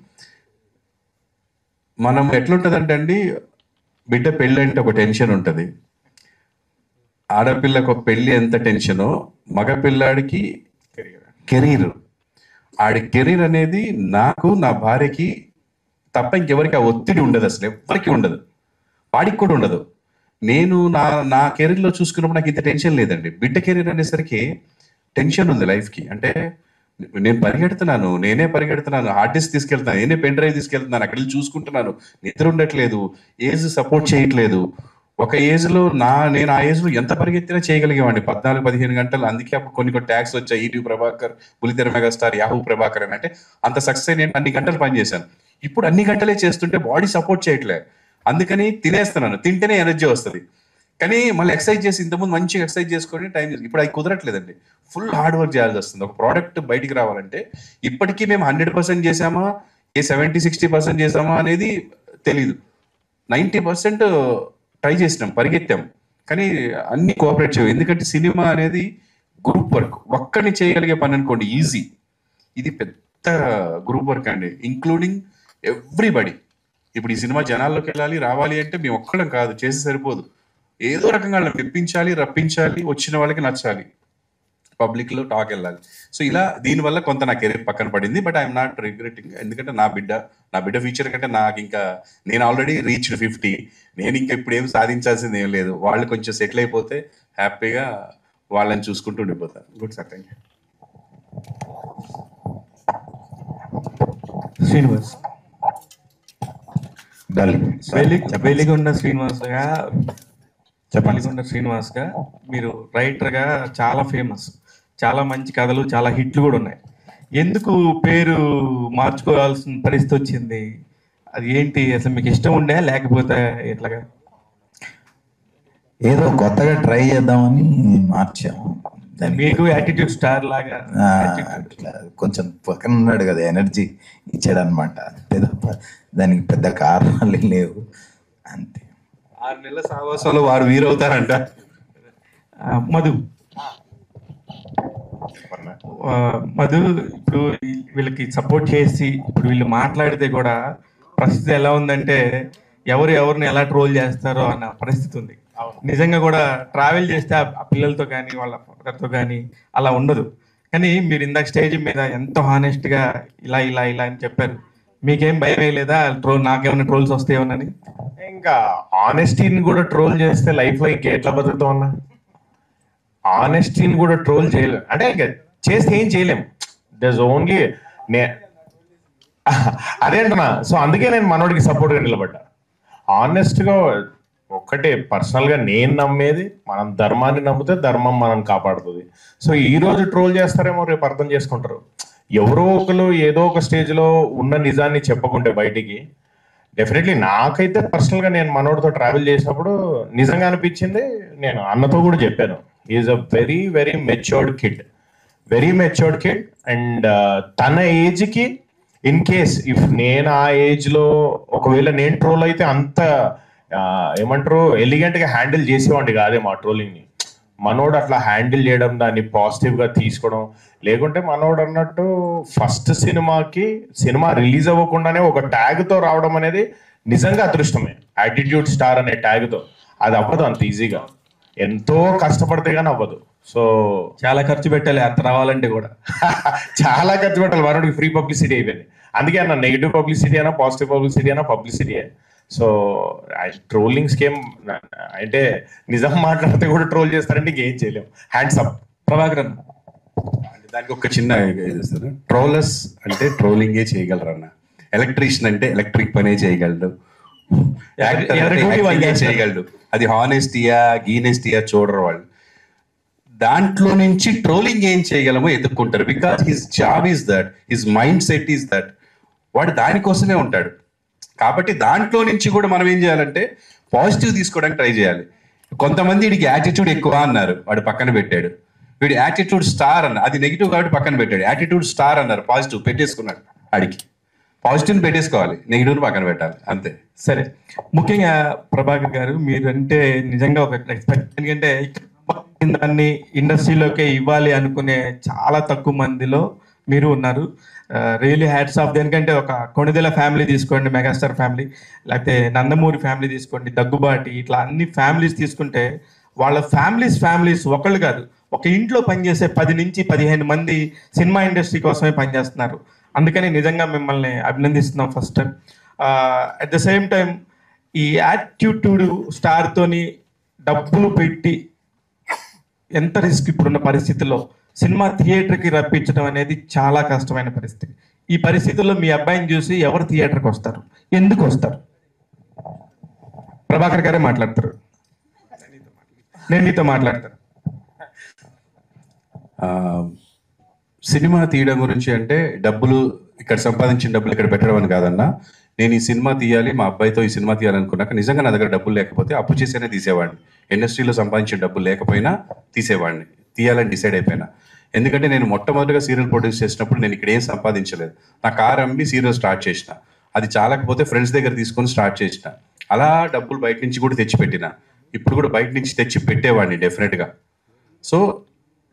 మనం ఎట్లుంటదంటే అండి బిడ్డ పెళ్ళి అంటే ఒక టెన్షన్ ఉంటుంది ఆడపిల్లకు ఒక పెళ్లి ఎంత టెన్షనో మగ పిల్లాడికి కెరీర్ ఆడి కెరీర్ అనేది నాకు నా భార్యకి తప్ప ఇంకెవరికి ఆ ఒత్తిడి ఉండదు అసలు ఎవరికి ఉండదు వాడికి కూడా ఉండదు నేను నా నా కెరీర్లో చూసుకున్నప్పుడు నాకు ఇంత టెన్షన్ లేదండి బిడ్డ కెరీర్ అనేసరికి టెన్షన్ ఉంది లైఫ్కి అంటే నేను పరిగెడుతున్నాను నేనే పరిగెడుతున్నాను హార్డ్ డిస్క్ తీసుకెళ్తున్నాను నేనే పెన్ డ్రైవ్ తీసుకెళ్తున్నాను అక్కడ వెళ్ళి చూసుకుంటున్నాను నిద్ర ఉండట్లేదు ఏజ్ సపోర్ట్ చేయట్లేదు ఒక ఏజ్ లో నా నేను ఆ ఏజ్ లో ఎంత పరిగెత్తినా చేయగలిగేవాడిని పద్నాలుగు పదిహేను గంటలు అందుకే అప్పుడు కొన్ని కొన్ని ట్యాక్స్ వచ్చాయి ఈటీవీ ప్రభాకర్ పులితెర మెగాస్టార్ యాహూ ప్రభాకర్ అని అంటే అంత సక్సెస్ నేను అన్ని గంటలు పనిచేశాను ఇప్పుడు అన్ని గంటలే చేస్తుంటే బాడీ సపోర్ట్ చేయట్లే అందుకని తినేస్తున్నాను తింటేనే ఎనర్జీ వస్తుంది కానీ మళ్ళీ ఎక్సర్సైజ్ చేసి ఇంతకుముందు మంచిగా ఎక్సర్సైజ్ చేసుకొని టైం ఇప్పుడు అది కుదరట్లేదండి ఫుల్ హార్డ్ వర్క్ చేయాల్సి వస్తుంది ఒక ప్రోడక్ట్ బయటికి రావాలంటే ఇప్పటికీ మేము హండ్రెడ్ పర్సెంట్ చేసామా ఏ సెవెంటీ సిక్స్టీ పర్సెంట్ చేసామా అనేది తెలీదు నైంటీ పర్సెంట్ ట్రై చేసినాం పరిగెత్తాం కానీ అన్ని కోఆపరేట్ చేయవు ఎందుకంటే సినిమా అనేది గ్రూప్ వర్క్ ఒక్కడిని చేయగలిగే పని అనుకోండి ఈజీ ఇది పెద్ద గ్రూప్ వర్క్ అండి ఇంక్లూడింగ్ ఎవ్రీబడి ఇప్పుడు ఈ సినిమా జనాల్లోకి వెళ్ళాలి రావాలి అంటే మేము ఒక్కడం కాదు చేసి సరిపోదు ఏదో రకంగా వాళ్ళని మెప్పించాలి రప్పించాలి వచ్చిన వాళ్ళకి నచ్చాలి పబ్లిక్ లో టాక్ వెళ్ళాలి సో ఇలా దీనివల్ల కొంత నా కెరీర్ పక్కన పడింది బట్ ఐఎమ్ నాట్ రిగ్రెటింగ్ ఎందుకంటే నా బిడ్డ నా బిడ్డ ఫ్యూచర్ కంటే నాకు ఇంకా నేను ఆల్రెడీ రీచ్డ్ ఫిఫ్టీ నేను ఇంకా ఇప్పుడు ఏం సాధించాల్సింది ఏం లేదు వాళ్ళు కొంచెం సెటిల్ అయిపోతే హ్యాపీగా వాళ్ళని చూసుకుంటూ ఉండిపోతారు good sir thank you Srinivas Veli Veligonda Srinivas గా వెలిగొండ శ్రీనివాస్ గా మీరు రైటర్ గా చాలా ఫేమస్ చాలా మంచి కథలు చాలా హిట్లు కూడా ఉన్నాయి ఎందుకు పేరు మార్చుకోవాల్సిన పరిస్థితి వచ్చింది అది ఏంటి అసలు మీకు ఇష్టం ఉండే లేకపోతే ఎట్లాగా ఏదో కొత్తగా ట్రై చేద్దామని మార్చాము దానికి మీకు యాటిట్యూడ్ స్టార్ లాగా ఆ, అట్లా కొంచెం పక్కన ఉన్నాడు కదా ఎనర్జీ ఇచ్చాడు అనమాట అంతే తప్ప దానికి పెద్ద కారణాలు ఏం లేవు అంతే ఆరు నెలల సావాసంలో వారు వీరవుతారంట ఆ, మధు ఆ, మధు ఇప్పుడు వీ- వీళ్ళకి సపోర్ట్ చేసి ఇప్పుడు వీళ్ళు మాట్లాడితే కూడా పరిస్థితి ఎలా ఉందంటే ఎవరు ఎవరిని ఎలా ట్రోల్ చేస్తారో అన్న పరిస్థితి ఉంది నిజంగా కూడా ట్రావెల్ చేస్తే ఆ ఆ పిల్లలతో కానీ వాళ్ళ ఫాదర్తో కానీ అలా ఉండదు కానీ మీరు ఇందాక స్టేజ్ మీద ఎంతో హానెస్ట్ గా ఇలా ఇలా ఇలా అని చెప్పారు మీకేం భయం వేయలేదా ట్రోల్ నాకేమైనా ట్రోల్స్ వస్తాయేమోనని ఇంకా ఆనెస్టీని కూడా ట్రోల్ చేస్తే లైఫ్ లో ఇంకా ఎట్లా బతుకుతాం అన్నా ఆనెస్టీని కూడా ట్రోల్ చేయలేం అంటే ఇంకా చేస్తే ఏం చేయలేం దస్ ఓన్లీ నే అదే అంటున్నా సో అందుకే నేను మనోడికి సపోర్ట్ గా నిలబడ్డా ఆనెస్ట్ గా ఒక్కటే పర్సనల్ గా నేను నమ్మేది మనం ధర్మాన్ని నమ్మితే ధర్మం మనం కాపాడుతుంది సో ఈ రోజు ట్రోల్ చేస్తారేమో రేపు అర్థం చేసుకుంటారు ఎవరో ఒకరు ఏదో ఒక స్టేజ్ లో ఉన్న నిజాన్ని చెప్పకుంటే బయటికి డెఫినెట్లీ నాకైతే పర్సనల్ గా నేను మనోడితో ట్రావెల్ చేసినప్పుడు నిజంగా అనిపించింది నేను అన్నతో కూడా చెప్పాను is a very very matured kid very matured kid and తన ఏజ్ కి ఇన్ కేస్ ఇఫ్ నేను ఆ ఏజ్ లో ఒకవేళ నేను ట్రోల్ అయితే అంత ఆ, ఏమంటారు ఎలిగెంట్ గా హ్యాండిల్ చేసేవాడిని కాదే మా ట్రోలింగ్ ని మనోడు అట్లా హ్యాండిల్ చేయడం దాన్ని పాజిటివ్ గా తీసుకోవడం లేకుంటే మనోడు అన్నట్టు ఫస్ట్ సినిమాకి సినిమా రిలీజ్ అవ్వకుండానే ఒక ట్యాగ్ తో రావడం అనేది నిజంగా అదృష్టమే యాటిట్యూడ్ స్టార్ అనే ట్యాగ్ తో అది అవ్వదు అంత ఈజీగా ఎంతో కష్టపడితే కానీ అవ్వదు సో చాలా ఖర్చు పెట్టాలి అంత రావాలంటే కూడా చాలా ఖర్చు పెట్టాలి మనోడికి ఫ్రీ పబ్లిసిటీ అయిపోయింది అందుకే అన్న నెగిటివ్ పబ్లిసిటీ అయినా పాజిటివ్ పబ్లిసిటీ అయినా పబ్లిసిటీ సో ట్రోలింగ్స్ కేమ్ అంటే నిజం మాట్లాడితే కూడా ట్రోల్ చేస్తారంటే ఇంకేం చేయలేం హ్యాండ్స్ అప్ ప్రభాకరన్ దానికి ఒక చిన్న ట్రోలర్స్ అంటే ట్రోలింగే చేయగలరు అన్న ఎలక్ట్రీషియన్ అంటే ఎలక్ట్రిక్ పనే చేయగలడు Actor ఎవరి అంటే duty వాళ్ళు acting ఏ చేస్తారు. చేయగలడు అది హానెస్టీయా గీనెస్టీయా చూడరు వాళ్ళు దాంట్లో నుంచి ట్రోలింగ్ ఏం చేయగలమో ఎదుర్కొంటారు because his job is that his mindset is that వాడు దానికోసమే ఉంటాడు కాబట్టి దాంట్లో నుంచి కూడా మనం ఏం చేయాలంటే పాజిటివ్ తీసుకోవడానికి ట్రై చేయాలి కొంతమంది వీడికి యాటిట్యూడ్ ఎక్కువ అన్నారు వాడు పక్కన పెట్టాడు వీడి యాటిట్యూడ్ స్టార్ అన్న అది నెగిటివ్ కాబట్టి పక్కన పెట్టాడు యాటిట్యూడ్ స్టార్ అన్నారు పాజిటివ్ పెట్టేసుకున్నాడు వాడికి పాజిటివ్ పెట్టేసుకోవాలి నెగిటివ్ పక్కన పెట్టాలి అంతే సరే ముఖ్యంగా ప్రభాకర్ గారు మీరంటే నిజంగా ఒక ఎక్స్పెక్ట్ ఎందుకంటే ఇక్కడ దాన్ని ఇండస్ట్రీలోకి ఇవ్వాలి అనుకునే చాలా తక్కువ మందిలో మీరు ఉన్నారు రియలీ హ్యాట్స్ ఆఫ్ దేనికంటే ఒక కొణిదెల ఫ్యామిలీ తీసుకోండి మెగాస్టార్ ఫ్యామిలీ లేకపోతే నందమూరి ఫ్యామిలీ తీసుకోండి దగ్గుబాటి ఇట్లా అన్ని ఫ్యామిలీస్ తీసుకుంటే వాళ్ళ ఫ్యామిలీస్ ఫ్యామిలీస్ ఒకళ్ళు కాదు ఒక ఇంట్లో పనిచేసే పది నుంచి పదిహేను మంది సినిమా ఇండస్ట్రీ కోసమే పనిచేస్తున్నారు అందుకని నిజంగా మిమ్మల్ని అభినందిస్తున్నాం first time at the same time ఈ యాటిట్యూడ్ స్టార్తోని డబ్బులు పెట్టి ఎంత రిస్క్ ఇప్పుడున్న పరిస్థితుల్లో సినిమా థియేటర్కి రప్పించడం అనేది చాలా కష్టమైన పరిస్థితి ఈ పరిస్థితుల్లో మీ అబ్బాయిని చూసి ఎవరు థియేటర్కి వస్తారు ఎందుకు వస్తారు ప్రభాకర్ గారే మాట్లాడతారు నేను మీతో మాట్లాడతాను ఆ, సినిమా తీయడం గురించి అంటే డబ్బులు ఇక్కడ సంపాదించిన డబ్బులు ఇక్కడ పెట్టడం అని కాదన్నా నేను ఈ సినిమా తీయాలి మా అబ్బాయితో ఈ సినిమా తీయాలనుకున్నాక నిజంగా నా దగ్గర డబ్బులు లేకపోతే అప్పు చేసేనే తీసేవాడిని ఇండస్ట్రీలో సంపాదించిన డబ్బులు లేకపోయినా తీసేవాడిని తీయాలని డిసైడ్ అయిపోయినా ఎందుకంటే నేను మొట్టమొదటిగా సీరియల్ ప్రొడ్యూస్ చేసినప్పుడు నేను ఇక్కడ ఏం సంపాదించలేదు నా కార్ అమ్మి సీరియల్ స్టార్ట్ చేసిన అది చాలకపోతే ఫ్రెండ్స్ దగ్గర తీసుకొని స్టార్ట్ చేసిన అలా డబ్బులు బయట నుంచి కూడా తెచ్చి పెట్టిన ఇప్పుడు కూడా బయట నుంచి తెచ్చి పెట్టేవాడిని డెఫినెట్గా సో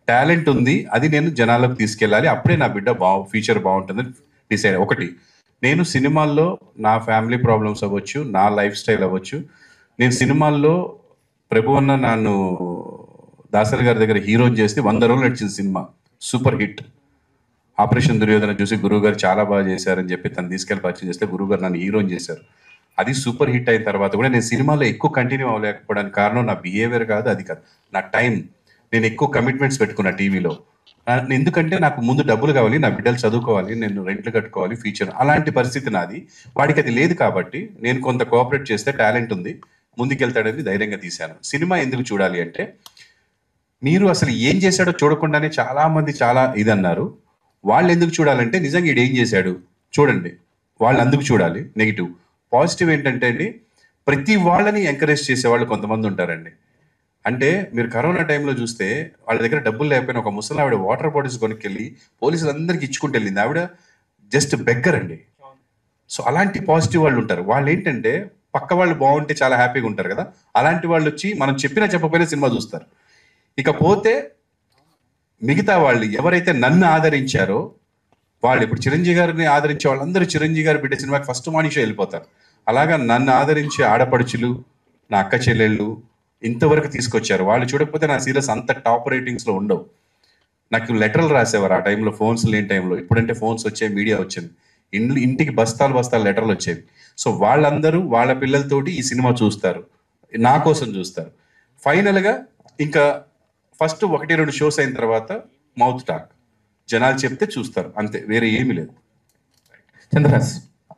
టాలెంట్ ఉంది అది నేను జనాలకు తీసుకెళ్ళాలి అప్పుడే నా బిడ్డ బా ఫ్యూచర్ బాగుంటుందని డిసైడ్ ఒకటి నేను సినిమాల్లో నా ఫ్యామిలీ ప్రాబ్లమ్స్ అవ్వచ్చు నా లైఫ్ స్టైల్ అవ్వచ్చు నేను సినిమాల్లో ప్రభు అన్న నన్ను దాసరి గారి దగ్గర హీరో చేస్తే వంద రోజులు నడిచింది cinema super hit operation Duryodhana చూసి గురువు గారు చాలా బాగా చేశారని చెప్పి తను తీసుకెళ్ళి పరిచయం చేస్తే గురువు గారు నన్ను హీరోని చేశారు అది సూపర్ హిట్ అయిన తర్వాత కూడా నేను సినిమాలో ఎక్కువ కంటిన్యూ అవ్వలేకపోవడానికి కారణం నా బిహేవియర్ కాదు అది కాదు నా టైం నేను ఎక్కువ కమిట్మెంట్స్ పెట్టుకున్నా టీవీలో ఎందుకంటే నాకు ముందు డబ్బులు కావాలి నా బిడ్డలు చదువుకోవాలి నేను రెంట్లు కట్టుకోవాలి ఫ్యూచర్ అలాంటి పరిస్థితి నాది వాడికి అది లేదు కాబట్టి నేను కొంత కోఆపరేట్ చేస్తే టాలెంట్ ఉంది ముందుకెళ్తాడని ధైర్యంగా తీశాను సినిమా ఎందుకు చూడాలి అంటే మీరు అసలు ఏం చేశాడో చూడకుండానే చాలా మంది చాలా ఇది అన్నారు వాళ్ళు ఎందుకు చూడాలంటే నిజంగా ఈడు ఏం చేశాడు చూడండి వాళ్ళు అందుకు చూడాలి నెగిటివ్ పాజిటివ్ ఏంటంటే అండి ప్రతి వాళ్ళని ఎంకరేజ్ చేసే వాళ్ళు కొంతమంది ఉంటారండి అంటే మీరు కరోనా టైంలో చూస్తే వాళ్ళ దగ్గర డబ్బులు లేకపోయినా ఒక ముసలి ఆవిడ వాటర్ బాటిల్స్ కొనుక్కెళ్ళి పోలీసులు అందరికి ఇచ్చుకుంటూ వెళ్ళింది ఆవిడ జస్ట్ బెగ్గర్ అండి సో అలాంటి పాజిటివ్ వాళ్ళు ఉంటారు వాళ్ళు ఏంటంటే పక్క వాళ్ళు బాగుంటే చాలా హ్యాపీగా ఉంటారు కదా అలాంటి వాళ్ళు వచ్చి మనం చెప్పినా చెప్పకపోయినా సినిమా చూస్తారు ఇకపోతే మిగతా వాళ్ళు ఎవరైతే నన్ను ఆదరించారో వాళ్ళు ఇప్పుడు చిరంజీవి గారిని ఆదరించే వాళ్ళందరూ చిరంజీవి గారి బిడ్డ సినిమాకి ఫస్ట్ మార్నింగ్ షో వెళ్ళిపోతారు అలాగా నన్ను ఆదరించే ఆడపడుచులు నా అక్క చెల్లెళ్ళు ఇంతవరకు తీసుకొచ్చారు వాళ్ళు చూడకపోతే నా సీరియస్ అంత టాప్ రేటింగ్స్లో ఉండవు నాకు లెటర్లు రాసేవారు ఆ టైంలో ఫోన్స్ లేని టైంలో ఇప్పుడంటే ఫోన్స్ వచ్చే మీడియా వచ్చింది ఇండ్లు ఇంటికి బస్తాలు బస్తాలు లెటర్లు వచ్చేవి సో వాళ్ళందరూ వాళ్ళ పిల్లలతోటి ఈ సినిమా చూస్తారు నా కోసం చూస్తారు ఫైనల్గా ఇంకా ఫస్ట్ ఒకటి రెండు షోస్ అయిన తర్వాత మౌత్ టాక్ జనాలు చెప్తే చూస్తారు అంతే వేరే ఏమీ లేదు చంద్రహాస్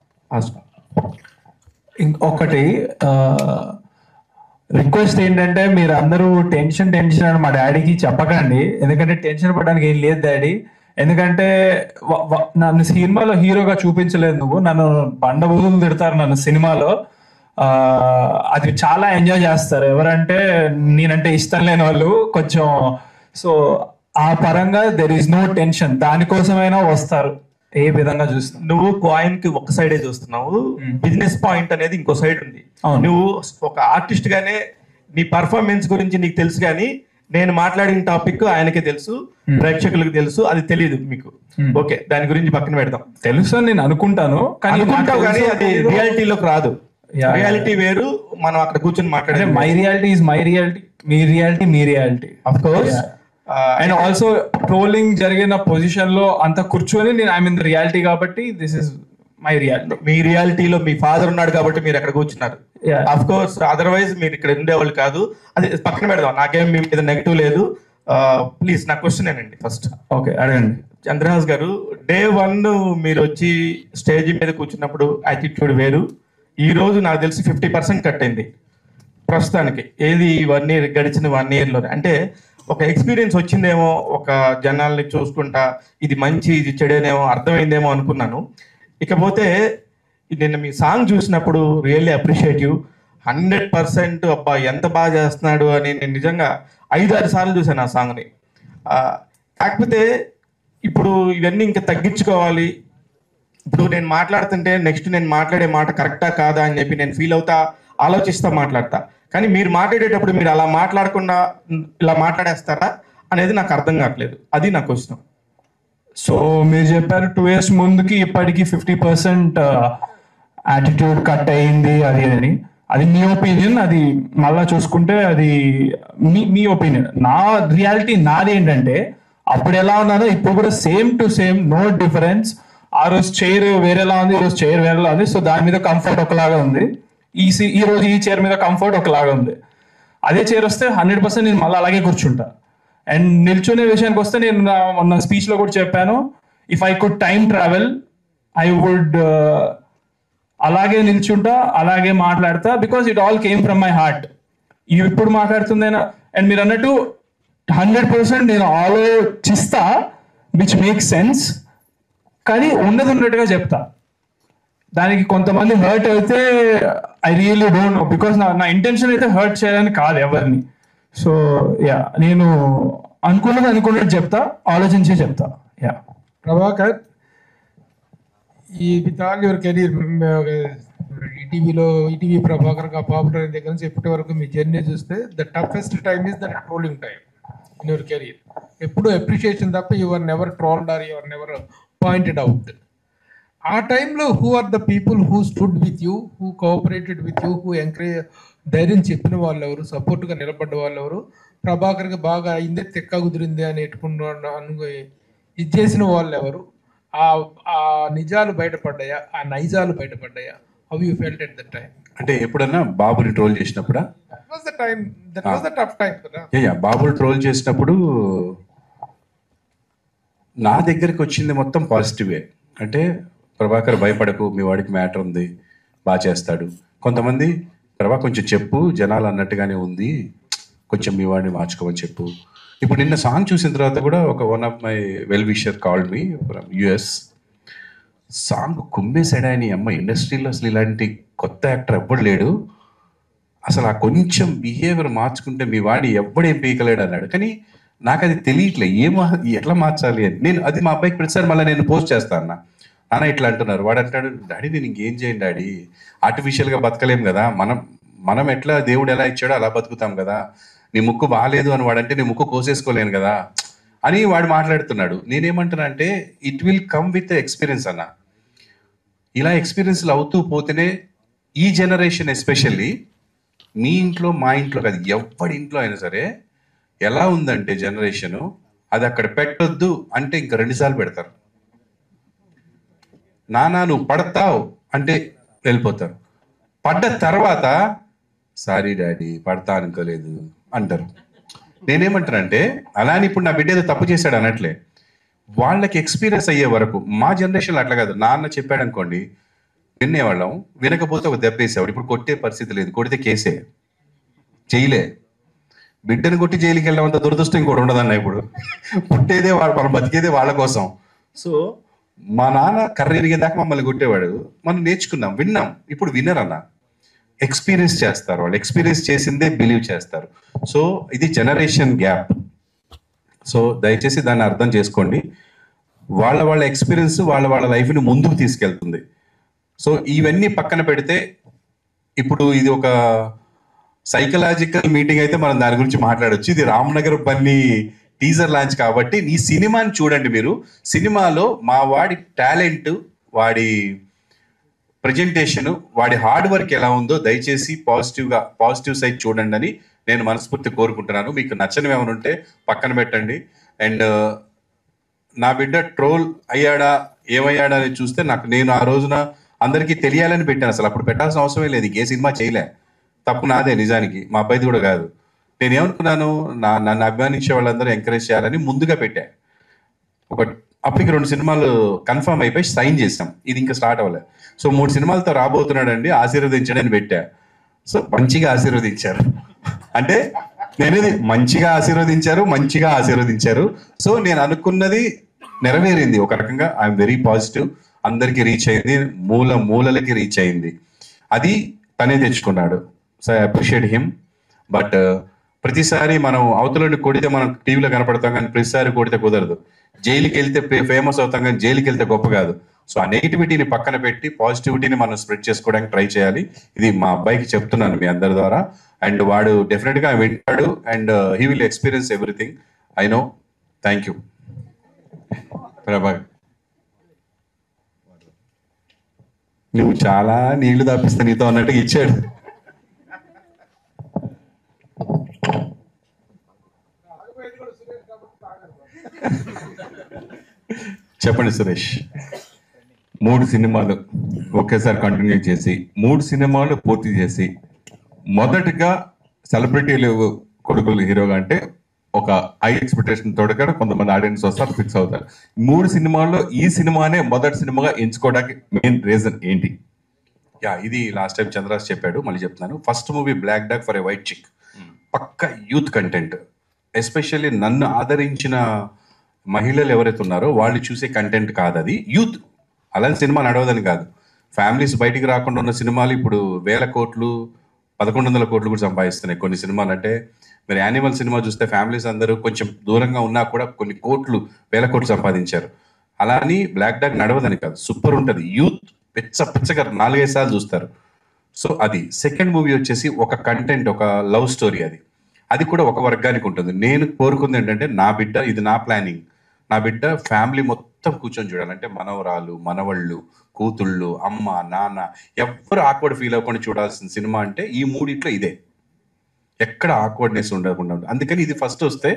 ఇంకొకటి రిక్వెస్ట్ ఏంటంటే మీరు అందరూ టెన్షన్ టెన్షన్ అని మా డాడీకి చెప్పకండి ఎందుకంటే టెన్షన్ పడడానికి ఏం లేదు డాడీ ఎందుకంటే వ- వ- నన్ను సినిమాలో హీరోగా చూపించలేదు నువ్వు నన్ను బండ బుద్ధులు తిడతారు నన్ను సినిమాలో ఆ, అది చాలా ఎంజాయ్ చేస్తారు ఎవరంటే నేనంటే ఇష్టం లేని వాళ్ళు కొంచెం సో ఆ పరంగా దెర్ ఇస్ నో టెన్షన్ దానికోసమైనా వస్తారు ఏ విధంగా చూస్తాం నువ్వు కాయిన్ కి ఒక సైడే చూస్తున్నావు బిజినెస్ పాయింట్ అనేది ఇంకో సైడ్ ఉంది అవును. నువ్వు ఒక ఆర్టిస్ట్ గానే నీ పర్ఫార్మెన్స్ గురించి నీకు తెలుసు కానీ నేను మాట్లాడిన టాపిక్ ఆయనకే తెలుసు ప్రేక్షకులకు తెలుసు అది తెలియదు మీకు ఓకే దాని గురించి పక్కన పెడదాం తెలుసు అని నేను అనుకుంటాను కానీ అనుకుంటావు నాకు కానీ తెలుసో అది తెలీదో. రియాలిటీలోకి రాదు Yeah. రియాలిటీ వేరు మనం అక్కడ కూర్చొని అంటే మాట్లాడే my reality is my reality మీ రియాలిటీ మీ reality of course and also trolling జరిగిన పొజిషన్ లో అంత కూర్చొని నేను ఐ మీన్ రియాలిటీ కాబట్టి దిస్ ఇస్ మై రియాలిటీ మీ రియాలిటీలో మీ ఫాదర్ ఉన్నాడు కాబట్టి మీరు అక్కడ కూర్చున్నారు Yeah. అఫ్ కోర్స్ అదర్వైజ్ మీరు ఇక్కడ ఉండేవాళ్ళు కాదు అది పక్కన పెడదాం నాకేం మీ మీద నెగిటివ్ లేదు ప్లీజ్ నా క్వశ్చన్ ఏనండి ఫస్ట్ ఓకే అడగండి చంద్రహాస్ గారు డే వన్ మీరు వచ్చి స్టేజ్ మీద కూర్చున్నప్పుడు యాటిట్యూడ్ వేరు ఈ రోజు నాకు తెలిసి ఫిఫ్టీ పర్సెంట్ కట్ అయింది ప్రస్తుతానికి ఏది వన్ ఇయర్ గడిచిన వన్ ఇయర్లో అంటే ఒక ఎక్స్పీరియన్స్ వచ్చిందేమో ఒక జనాల్ని చూసుకుంటా ఇది మంచి ఇది చెడేనేమో అర్థమైందేమో అనుకున్నాను ఇకపోతే నిన్న మీ సాంగ్ చూసినప్పుడు really appreciate you hundred percent అబ్బా ఎంత బాగా చేస్తున్నాడు అని నేను నిజంగా ఐదు ఆరు సార్లు చూశాను ఆ సాంగ్ని ఆ, కాకపోతే ఇప్పుడు ఇవన్నీ ఇంకా తగ్గించుకోవాలి ఇప్పుడు నేను మాట్లాడుతుంటే నెక్స్ట్ నేను మాట్లాడే మాట కరెక్టా కాదా అని చెప్పి నేను ఫీల్ అవుతా ఆలోచిస్తా మాట్లాడతా కానీ మీరు మాట్లాడేటప్పుడు మీరు అలా మాట్లాడకుండా ఇలా మాట్లాడేస్తారా అనేది నాకు అర్థం కావట్లేదు అది నా క్వశ్చన్ సో మీరు చెప్పారు టూ ఇయర్స్ ముందుకి ఇప్పటికి ఫిఫ్టీ పర్సెంట్ యాటిట్యూడ్ కట్ అయింది అది అని అది మీ ఒపీనియన్ అది మళ్ళా చూసుకుంటే అది మీ మీ ఒపీనియన్ నా రియాలిటీ నాది ఏంటంటే అప్పుడు ఎలా ఉన్నానో ఇప్పుడు కూడా same to same no difference ఆ రోజు చైర్ వేరేలా ఉంది ఈ రోజు చైర్ వేరేలా ఉంది సో దాని మీద కంఫర్ట్ ఒకలాగా ఉంది ఈ సి- ఈ రోజు ఈ చైర్ మీద కంఫర్ట్ ఒకలాగా ఉంది అదే చైర్ వస్తే హండ్రెడ్ పర్సెంట్ నేను మళ్ళీ అలాగే కూర్చుంటా అండ్ నిల్చునే విషయానికి వస్తే నేను నా మొన్న స్పీచ్ లో కూడా చెప్పాను if I could time travel I would అలాగే నిల్చుంటా అలాగే మాట్లాడతా because it all came from my heart ఇప్పుడు మాట్లాడుతుందైనా అండ్ మీరు అన్నట్టు హండ్రెడ్ పర్సెంట్ నేను ఆలోచిస్తా విచ్ మేక్ సెన్స్ కానీ ఉన్నది ఉన్నట్టుగా చెప్తా దానికి కొంతమంది హర్ట్ అయితే I really don't know because నా నా ఇంటెన్షన్ అయితే హర్ట్ చేయాలని కాదు ఎవరిని సో యా నేను అనుకున్నది అనుకున్నట్టు చెప్తా ఆలోచించే చెప్తా యా ప్రభాకర్ ఈ విత్ ఆల్ యువర్ కెరీర్ ఈటీవీలో ఈటీవీ ప్రభాకర్ గా పాపులర్ అయిన దగ్గర నుంచి ఇప్పటి వరకు మీ జర్నీ చూస్తే the toughest time is the trolling time in your career ఎప్పుడు అప్రిషియేషన్ తప్ప you're never trolled or you're never pointed out ఆ టైంలో who are the people who stood with you who cooperated with you who encourage ధైర్యం చెప్పిన వాళ్ళు ఎవరు సపోర్ట్గా నిలబడ్డ వాళ్ళు ఎవరు ప్రభాకర్కి బాగా అయిందే తెక్క కుదిరింది అని ఎట్టుకున్న అను ఇది చేసిన వాళ్ళు ఎవరు ఆ ఆ నిజాలు బయటపడ్డాయా ఆ నైజాలు బయటపడ్డాయా how you felt at the time అంటే ఎప్పుడన్నా బాబుని ట్రోల్ చేసినప్పుడా that was the time that was the tough time కదా యా, యా బాబుని ట్రోల్ చేసినప్పుడు నా దగ్గరికి వచ్చింది మొత్తం పాజిటివే అంటే ప్రభాకర్ భయపడకు మీ వాడికి మ్యాటర్ ఉంది బాగా చేస్తాడు కొంతమంది ప్రభా కొంచెం చెప్పు జనాలు అన్నట్టుగానే ఉంది కొంచెం మీ వాడిని మార్చుకోమని చెప్పు ఇప్పుడు నిన్న సాంగ్ చూసిన తర్వాత కూడా ఒక one of my well wisher called me from US song కుమ్మేశాడా అని అమ్మ ఇండస్ట్రీలో అసలు ఇలాంటి కొత్త యాక్టర్ ఎవ్వడు లేడు అసలు ఆ కొంచెం బిహేవియర్ మార్చుకుంటే మీ వాడి ఎవ్వడేం పీకలేడు అన్నాడు కానీ నాకు అది తెలియట్లే ఏం మా- ఎట్లా మార్చాలి అని నేను అది మా అబ్బాయికి ప్రతిసారి మళ్ళీ నేను పోస్ట్ చేస్తాను అన్న నాన్న ఇట్లా అంటున్నారు వాడు అంటాడు డాడీ నేను ఇంకేం చేయండి డాడీ ఆర్టిఫిషియల్గా బతకలేం కదా మనం మనం ఎట్లా దేవుడు ఎలా ఇచ్చాడో అలా బతుకుతాం కదా నీ ముక్కు బాగాలేదు అని వాడంటే నీ ముక్కు కోసేసుకోలేను కదా అని వాడు మాట్లాడుతున్నాడు నేనేమంటున్నా అంటే it will come with experience అన్న ఇలా ఎక్స్పీరియన్స్లు అవుతూ పోతేనే ఈ జనరేషన్ ఎస్పెషల్లీ మీ ఇంట్లో మా ఇంట్లో కాదు ఎవరి ఇంట్లో అయినా సరే ఎలా ఉందంటే జనరేషన్ అది అక్కడ పెట్టొద్దు అంటే ఇంకా రెండుసార్లు పెడతారు నానా నువ్వు పడతావు అంటే వెళ్ళిపోతారు పడ్డ తర్వాత సారీ డాడీ పడతా అనుకోలేదు అంటారు నేనేమంటానంటే అలానే ఇప్పుడు నా బిడ్డ ఏదో తప్పు చేశాడు అనట్లే వాళ్ళకి ఎక్స్పీరియన్స్ అయ్యే వరకు మా జనరేషన్లో అట్లా కాదు నాన్న చెప్పాడు అనుకోండి వినేవాళ్ళం వినకపోతే ఒక దెబ్బ వేసేవాడు ఇప్పుడు కొట్టే పరిస్థితి లేదు కొడితే కేసే చేయలే బిడ్డను కొట్టి జైలుకి వెళ్ళమంత దురదృష్టం ఇంకోటి ఉండదన్న ఇప్పుడు పుట్టేదే వాళ్ళ మనం బతికేదే వాళ్ళ కోసం సో మా నాన్న కర్ర ఎరిగేదాకా మమ్మల్ని కొట్టేవాడు మనం నేర్చుకున్నాం విన్నాం ఇప్పుడు వినరన్న ఎక్స్పీరియన్స్ చేస్తారు వాళ్ళు ఎక్స్పీరియన్స్ చేసిందే బిలీవ్ చేస్తారు సో ఇది జనరేషన్ గ్యాప్ సో దయచేసి దాన్ని అర్థం చేసుకోండి వాళ్ళ వాళ్ళ ఎక్స్పీరియన్స్ వాళ్ళ వాళ్ళ లైఫ్ని ముందుకు తీసుకెళ్తుంది సో ఇవన్నీ పక్కన పెడితే ఇప్పుడు ఇది ఒక సైకలాజికల్ మీటింగ్ అయితే మనం దాని గురించి మాట్లాడొచ్చు ఇది రామ్నగర్ బన్నీ టీజర్ లాంచ్ కాబట్టి ఈ సినిమాని చూడండి మీరు సినిమాలో మా వాడి టాలెంట్ వాడి ప్రజెంటేషన్ వాడి హార్డ్ వర్క్ ఎలా ఉందో దయచేసి పాజిటివ్ గా పాజిటివ్ సైడ్ చూడండి అని నేను మనస్ఫూర్తి కోరుకుంటున్నాను మీకు నచ్చనివి ఏమైనా ఉంటే పక్కన పెట్టండి అండ్ నా బిడ్డ ట్రోల్ అయ్యాడా ఏమయ్యాడా అని చూస్తే నాకు నేను ఆ రోజున అందరికీ తెలియాలని పెట్టాను అసలు అప్పుడు పెట్టాల్సిన అవసరమే లేదు ఇంకే సినిమా చేయలే తప్పు నాదే నిజానికి మా అబ్బాయిది కూడా కాదు నేను ఏమనుకున్నాను నా నన్ను అభిమానించే వాళ్ళందరూ ఎంకరేజ్ చేయాలని ముందుగా పెట్టా ఒక అప్పటికి రెండు సినిమాలు కన్ఫర్మ్ అయిపోయి సైన్ చేసాం ఇది ఇంకా స్టార్ట్ అవ్వలేదు సో మూడు సినిమాలతో రాబోతున్నాడండి ఆశీర్వదించండి అని పెట్టా సో మంచిగా ఆశీర్వదించారు అంటే నేనేది మంచిగా ఆశీర్వదించారు మంచిగా ఆశీర్వదించారు సో నేను అనుకున్నది నెరవేరింది ఒక రకంగా ఐఎమ్ వెరీ పాజిటివ్ అందరికి రీచ్ అయింది మూల మూలలకి రీచ్ అయింది అది తనే తెచ్చుకున్నాడు so I appreciate him but ప్రతిసారి మనం అవతలని కొడితే మనం టీవీలో కనపడతాం కానీ ప్రతిసారి కొడితే కుదరదు జైలుకి వెళ్తే ఫేమస్ అవుతాం కానీ జైలుకి వెళ్తే గొప్ప కాదు సో ఆ నెగిటివిటీని పక్కన పెట్టి పాజిటివిటీని మనం స్ప్రెడ్ చేసుకోవడానికి ట్రై చేయాలి ఇది మా అబ్బాయికి చెప్తున్నాను మీ అందరి ద్వారా అండ్ వాడు డెఫినెట్ గా వింటాడు and he will experience everything I know thank you Prabhakar నువ్వు చాలా నీళ్లు దాపిస్తా నీతో అన్నట్టుగా ఇచ్చాడు చెప్పండి సురేష్ మూడు సినిమాలు ఒకేసారి కంటిన్యూ చేసి మూడు సినిమాలు పూర్తి చేసి మొదటగా సెలబ్రిటీలు కొడుకులు హీరోగా అంటే ఒక హై ఎక్స్పెక్టేషన్ తోడుగా కొంతమంది ఆడియన్స్ వస్తారు ఫిక్స్ అవుతారు మూడు సినిమాల్లో ఈ సినిమానే మొదటి సినిమాగా ఎంచుకోవడానికి మెయిన్ రీజన్ ఏంటి యా ఇది లాస్ట్ టైం చంద్రాస్ చెప్పాడు మళ్ళీ చెప్తున్నాను first movie black dog for a white chick పక్క యూత్ కంటెంట్ ఎస్పెషల్లీ నన్ను ఆదరించిన మహిళలు ఎవరైతే ఉన్నారో వాళ్ళు చూసే కంటెంట్ కాదు అది యూత్ అలాంటి సినిమా నడవదని కాదు ఫ్యామిలీస్ బయటికి రాకుండా ఉన్న సినిమాలు ఇప్పుడు వేల కోట్లు పదకొండు వందల కోట్లు కూడా సంపాదిస్తున్నాయి కొన్ని సినిమాలు అంటే మీరు యానిమల్ సినిమా చూస్తే ఫ్యామిలీస్ అందరూ కొంచెం దూరంగా ఉన్నా కూడా కొన్ని కోట్లు వేల కోట్లు సంపాదించారు అలా అని బ్లాక్ డాగ్ నడవదని కాదు సూపర్ ఉంటుంది యూత్ పిచ్చ పిచ్చగా నాలుగైదు సార్లు చూస్తారు సో అది సెకండ్ మూవీ వచ్చేసి ఒక కంటెంట్ ఒక లవ్ స్టోరీ అది అది కూడా ఒక వర్గానికి ఉంటుంది నేను కోరుకుంది ఏంటంటే నా బిడ్డ ఇది నా ప్లానింగ్ నా బిడ్డ ఫ్యామిలీ మొత్తం కూర్చొని చూడాలంటే మనవరాలు మనవళ్ళు కూతుళ్ళు అమ్మ నాన్న ఎవ్వరు ఆక్వర్డ్ ఫీల్ అవ్వకుండా చూడాల్సిన సినిమా అంటే ఈ మూడిట్లో ఇదే ఎక్కడ ఆక్వర్డ్నెస్ ఉండకుండా ఉంటుంది. అందుకని ఇది ఫస్ట్ వస్తే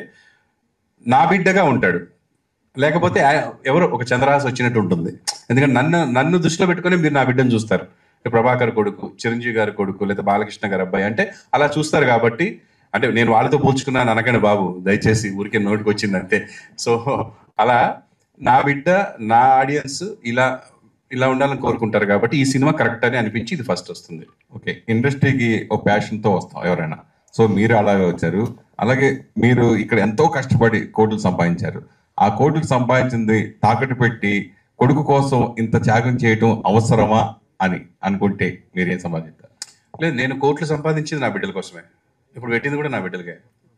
నా బిడ్డగా ఉంటాడు లేకపోతే ఆ- ఎవరో ఒక చంద్రహాస్ వచ్చినట్టు ఉంటుంది ఎందుకంటే నన్ను నన్ను దృష్టిలో పెట్టుకొని మీరు నా బిడ్డను చూస్తారు ప్రభాకర్ కొడుకు చిరంజీవి గారి కొడుకు లేదా బాలకృష్ణ గారి అబ్బాయి అంటే అలా చూస్తారు కాబట్టి అంటే నేను వాళ్ళతో పోల్చుకున్నాను అనకండి బాబు దయచేసి ఊరికే నోటికి వచ్చింది అంతే సో అలా నా బిడ్డ నా ఆడియన్స్ ఇలా ఇలా ఉండాలని కోరుకుంటారు కాబట్టి ఈ సినిమా కరెక్ట్ అని అనిపించి ఇది ఫస్ట్ వస్తుంది ఓకే ఇండస్ట్రీకి ఒక ప్యాషన్ తో వస్తాం ఎవరైనా సో మీరు అలాగే వచ్చారు అలాగే మీరు ఇక్కడ ఎంతో కష్టపడి కోట్లు సంపాదించారు ఆ కోట్లు సంపాదించింది తాకట్టు పెట్టి కొడుకు కోసం ఇంత త్యాగం చేయటం అవసరమా అని అనుకుంటే మీరేం సంపాదించారు లేదు నేను కోట్లు సంపాదించింది నా బిడ్డల కోసమే ఇప్పుడు పెట్టింది కూడా నా బిడ్డలకే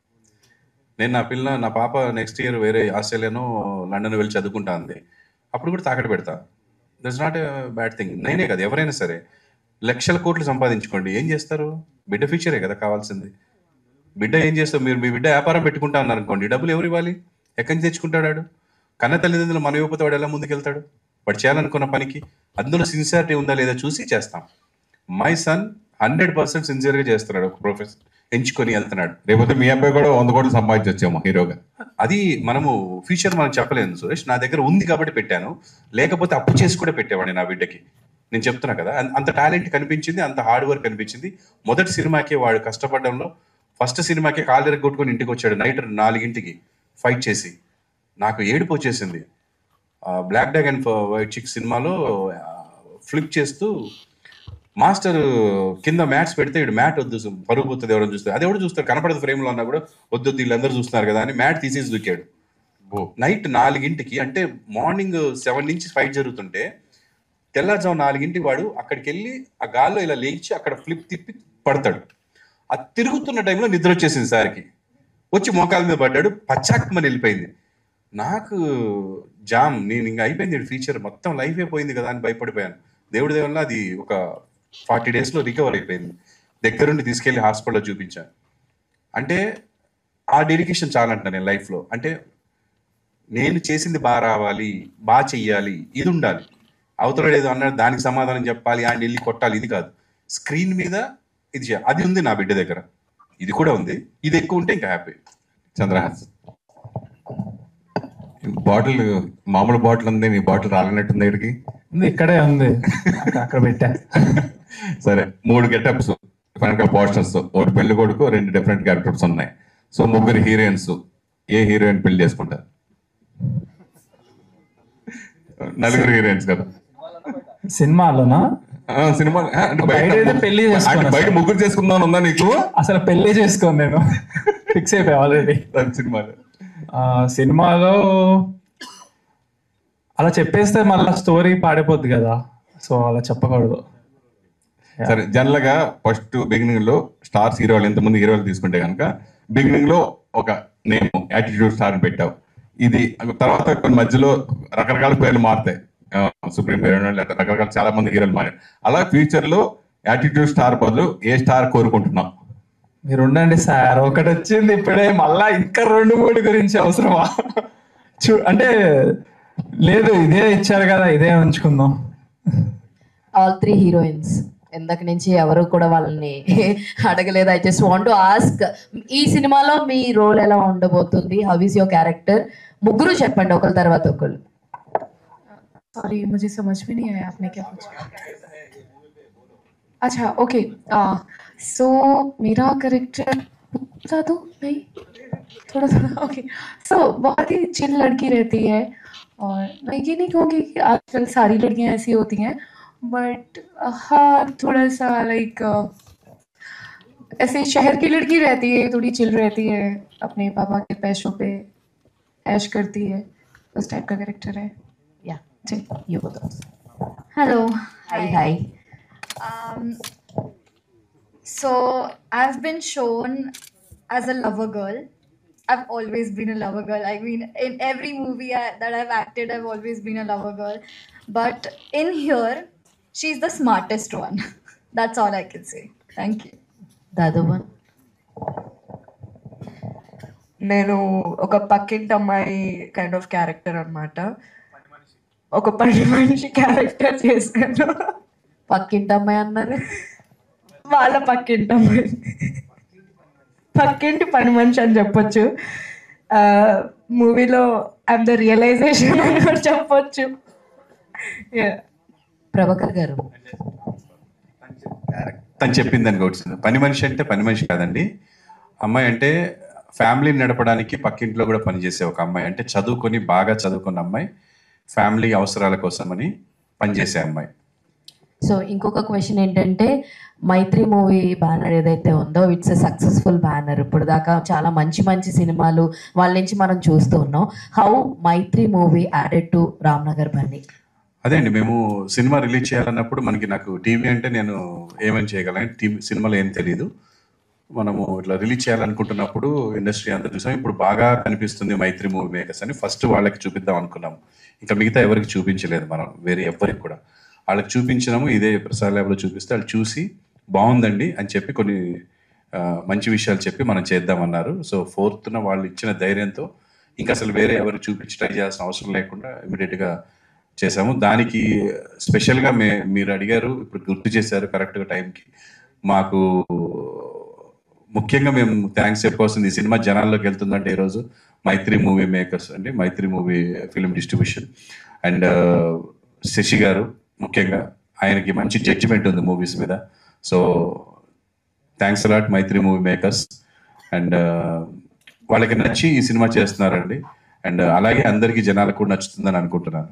నేను నా పిల్ల నా పాప నెక్స్ట్ ఇయర్ వేరే ఆస్ట్రేలియాను లండన్ వెళ్ళి చదువుకుంటా ఉంది అప్పుడు కూడా తాకట్టు పెడతా that's not a bad thing నేనే కదా ఎవరైనా సరే లక్షల కోట్లు సంపాదించుకోండి ఏం చేస్తారు బిడ్డ ఫ్యూచరే కదా కావాల్సింది బిడ్డ ఏం చేస్తారు మీరు మీ బిడ్డ వ్యాపారం పెట్టుకుంటా అన్నారు అనుకోండి డబ్బులు ఎవరు ఇవ్వాలి ఎక్కడి నుంచి తెచ్చుకుంటాడు వాడు? కన్న తల్లిదండ్రులు మన ఇవ్వకపోతే వాడు ఎలా ముందుకెళ్తాడు వాడు చేయాలనుకున్న పనికి అందులో సిన్సియారిటీ ఉందా లేదా చూసి చేస్తాం మై సన్ హండ్రెడ్ పర్సెంట్ సిన్సియర్గా చేస్తున్నాడు ఒక ప్రొఫెసర్ ఎంచుకొని వెళ్తున్నాడు రేపొద్దు మీ అబ్బాయి కూడా వంద కోట్లు సంపాదించొచ్చేమో హీరోగా అది మనము ఫ్యూచర్ మనం చెప్పలేము సురేష్ నా దగ్గర ఉంది కాబట్టి పెట్టాను లేకపోతే అప్పు చేసి కూడా పెట్టేవాడిని నా బిడ్డకి నేను చెప్తున్నా కదా అం- అంత టాలెంట్ కనిపించింది అంత హార్డ్ వర్క్ కనిపించింది మొదటి సినిమాకే వాడు కష్టపడడంలో ఫస్ట్ సినిమాకే కాలు కొట్టుకొని ఇంటికి వచ్చాడు నైట్ నాలుగింటికి ఫైట్ చేసి నాకు ఏడుపు వచ్చేసింది black dog and white chick సినిమాలో ఫ్లిప్ చేస్తూ మాస్టర్ కింద మ్యాట్స్ పెడితే ఇడు మ్యాట్ వద్దు పరుగు పోతుంది ఎవరైనా చూస్తే అది ఎవడు చూస్తారు కనపడదు ఫ్రేమ్ లో అన్నా కూడా వద్దు వద్దు వీళ్ళందరూ చూస్తున్నారు కదా అని మ్యాట్ తీసేసి దూకాడు నైట్ నాలుగింటికి అంటే మార్నింగ్ సెవెన్ నుంచి ఫైట్ జరుగుతుంటే తెల్లారుజాము నాలుగింటికి వాడు అక్కడికి వెళ్ళి ఆ గాల్లో ఇలా లేచి అక్కడ ఫ్లిప్ తిప్పి పడతాడు ఆ తిరుగుతున్న టైంలో నిద్ర వచ్చేసింది సార్కి వచ్చి మోకాల మీద పడ్డాడు పచ్చాక్మని వెళ్ళిపోయింది నాకు జామ్ నేను ఇంకా అయిపోయింది ఫీచర్ మొత్తం లైఫ్ అయిపోయింది కదా అని భయపడిపోయాను దేవుడి దేవుళ్ళ అది ఒక ఫార్టీ డేస్లో రికవర్ అయిపోయింది దగ్గరుండి తీసుకెళ్లి హాస్పిటల్లో చూపించాను అంటే ఆ డెడికేషన్ చాలంట నేను లైఫ్లో అంటే నేను చేసింది బాగా రావాలి బాగా చెయ్యాలి ఇది ఉండాలి అవతల ఏదో అన్నాడు దానికి సమాధానం చెప్పాలి ఆయన వెళ్ళి కొట్టాలి ఇది కాదు స్క్రీన్ మీద ఇది చేయాలి అది ఉంది నా బిడ్డ దగ్గర ఇది కూడా ఉంది ఇది ఎక్కువ ఉంటే ఇంకా హ్యాపీ చంద్రహాస్ బాటిల్ మామూలు బాటిల్ ఉంది నీ బాటిల్ రాలినట్టుంది ఇక్కడికి ఉంది ఇక్కడే ఉంది అక్కడ- అక్కడ పెట్టా సరే మూడు గెటప్స్ వెనక పోస్టర్స్ ఒకటి పెళ్లి కొడుకు రెండు డిఫరెంట్ క్యారెక్టర్స్ ఉన్నాయి సో ముగ్గురు హీరోయిన్స్ ఏ హీరోయిన్ పెళ్లి చేసుకుంటారు నలుగురు హీరోయిన్స్ కదా సినిమాలోనా ఆ, సినిమా ఆ, అంటే బయట బయట అయితే పెళ్లి అంటే చేసుకోను బయట అసలు. ముగ్గురు చేసుకుందాం ఉందా నీకు అసలు పెళ్లి చేసుకోను నేను ఫిక్స్ అయిపోయా ఆల్రెడీ సినిమాలో సినిమాలో అలా చెప్పేస్తే మళ్ళీ స్టోరీ పాడిపోద్ది కదా సో అలా చెప్పకూడదు సరే జనరల్ గా ఫస్ట్ బిగినింగ్ లో స్టార్స్ హీరోలు ఎంతమంది హీరోలు తీసుకుంటే కనుక బిగినింగ్ లో ఒక నేమ్ యాటిట్యూడ్ స్టార్ అని పెట్టావు ఇది తర్వాత కొన్ని మధ్యలో రకరకాల పేర్లు మారుతాయి సుప్రీం హీరోయిన్ లేదా రకరకాల చాలా మంది హీరోలు మారారు అలా ఫ్యూచర్ లో యాటిట్యూడ్ స్టార్ బదులు ఏ స్టార్ కోరుకుంటున్నాం మీరు ఉండండి సార్ ఒకటి వచ్చింది ఇప్పుడే మళ్ళా ఇంకా రెండు మూడు గురించి అవసరమా చూ అంటే లేదు ఇదే ఇచ్చారు కదా ఇదే ఉంచుకుందాం ఆల్ త్రీ హీరోయిన్స్ ఇందాక నుంచి ఎవరు కూడా వాళ్ళని అడగలేదు I just want to ask ఈ సినిమాలో మీ రోల్ ఎలా ఉండబోతుంది హౌ ఇస్ యువర్ క్యారెక్టర్ ముగ్గురు చెప్పండి ఒకరి తర్వాత ఒకరు सॉरी मुझे समझ में नहीं आया आपने क्या पूछा अच्छा ओके सो मेरा करेक्टर बता दो नहीं थोड़ा थोड़ा ओके सो बहुत ही चिल लड़की रहती है और मैं ये नहीं कहूँगी कि आजकल सारी लड़कियां ऐसी होती हैं बट हाँ थोड़ा सा लाइक ऐसे शहर की लड़की रहती है थोड़ी चिल रहती है अपने पापा के पैसों पे ऐश करती है उस टाइप का कैरेक्टर है या जी यू बताओ Hello. Hi hi Um, so I've been shown as a lover girl. I've always been a lover girl. I mean, in every movie I, that I've acted, I've always been a lover girl. But in here, she's the smartest one. That's all I can say. Thank you. The other one. నేను ఒక పక్కింటి అమ్మాయి kind of character అన్నమాట ఒక పని మనిషి character చేశాను పక్కింటి అమ్మాయి అన్నారు వాళ్ళ పక్కింటి అమ్మాయి పక్కింటి పని మనిషి అని చెప్పొచ్చు మూవీలో ఐమ్ ద రియలైజేషన్ అని కూడా చెప్పొచ్చు Yeah. ప్రభాకర్ గారు తను చెప్పింది దానికి ఒకటి పని మనిషి అంటే పని మనిషి కాదండి అమ్మాయి అంటే ఫ్యామిలీని నడపడానికి పక్కింట్లో కూడా పనిచేసే ఒక అమ్మాయి అంటే చదువుకొని బాగా చదువుకున్న అమ్మాయి ఫ్యామిలీ అవసరాల కోసమని పనిచేసే అమ్మాయి సో ఇంకొక క్వశ్చన్ ఏంటంటే మైత్రి మూవీ బ్యానర్ ఏదైతే ఉందో ఇట్స్ ఎ సక్సెస్ఫుల్ బ్యానర్ ఇప్పుడు దాకా చాలా మంచి మంచి సినిమాలు వాళ్ళ నుంచి మనం చూస్తూ ఉన్నాం how Mythri movie added to Ramnagar Bunny అదే అండి మేము సినిమా రిలీజ్ చేయాలన్నప్పుడు మనకి నాకు టీవీ అంటే నేను ఏమని చేయగలను టీవీ సినిమాలో ఏం తెలియదు మనము ఇట్లా రిలీజ్ చేయాలనుకుంటున్నప్పుడు ఇండస్ట్రీ అంతా చూసాం ఇప్పుడు బాగా కనిపిస్తుంది మైత్రి మూవీ మేకర్స్ అని ఫస్ట్ వాళ్ళకి చూపిద్దాం అనుకున్నాం ఇంకా మిగతా ఎవరికి చూపించలేదు మనం వేరే ఎవరికి కూడా వాళ్ళకి చూపించినాము ఇదే ప్రసాద్ ల్యాబ్లో చూపిస్తే వాళ్ళు చూసి బాగుందండి అని చెప్పి కొన్ని ఆ, మంచి విషయాలు చెప్పి మనం చేద్దామన్నారు సో ఫోర్త్న వాళ్ళు ఇచ్చిన ధైర్యంతో ఇంకా అసలు వేరే ఎవరు చూపించి ట్రై చేయాల్సిన అవసరం లేకుండా ఇమీడియట్గా చేసాము దానికి స్పెషల్గా మే మీరు అడిగారు ఇప్పుడు గుర్తు చేశారు కరెక్ట్గా టైంకి మాకు ముఖ్యంగా మేము థ్యాంక్స్ చెప్పుకోవాల్సింది ఈ సినిమా జనాల్లోకి వెళ్తుందంటే ఈరోజు మైత్రి మూవీ మేకర్స్ అండి Mythri movie film distribution and Sasi గారు ముఖ్యంగా ఆయనకి మంచి జడ్జిమెంట్ ఉంది మూవీస్ మీద so thanks a lot Mythri movie makers and వాళ్ళకి నచ్చి ఈ సినిమా చేస్తున్నారండి అండ్ అలాగే అందరికీ జనాలకు కూడా నచ్చుతుందని అనుకుంటున్నాను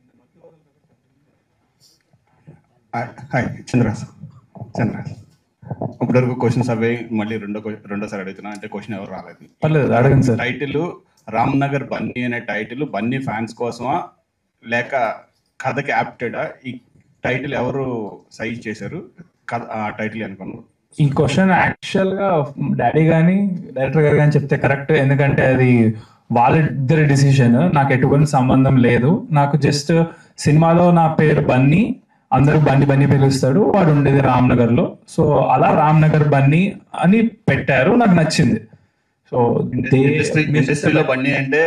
హాయ్ చంద్రాస్ చంద్రాస్ ఇప్పటివరకు క్వశ్చన్స్ అవే మళ్ళీ రెండో que- రెండోసారి అడుగుతున్నా అంటే క్వశ్చన్ ఎవరు రాలేదు పర్లేదు, అడగండి సార్. టైటిల్ రామ్ నగర్ బన్నీ అనే టైటిల్ బన్నీ ఫ్యాన్స్ కోసమా లేక కథకి యాప్టెడా ఈ టైటిల్ ఎవరు సైజ్ చేశారు కథ ఆ టైటిల్ అనుకున్నాను ఈ క్వశ్చన్ యాక్చువల్ గా డాడీ గాని డైరెక్టర్ గారు కానీ చెప్తే కరెక్ట్ ఎందుకంటే అది వాళ్ళిద్దరి డిసిషన్ నాకు ఎటువంటి సంబంధం లేదు నాకు జస్ట్ సినిమాలో నా పేరు బన్నీ అందరూ బన్నీ బన్నీ పిలుస్తాడు వాడు ఉండేది రామ్నగర్ లో సో అలా రామ్నగర్ బన్నీ అని పెట్టారు నాకు నచ్చింది సో ఇండస్ట్రీ ఇండస్ట్రీలో బన్నీ అంటే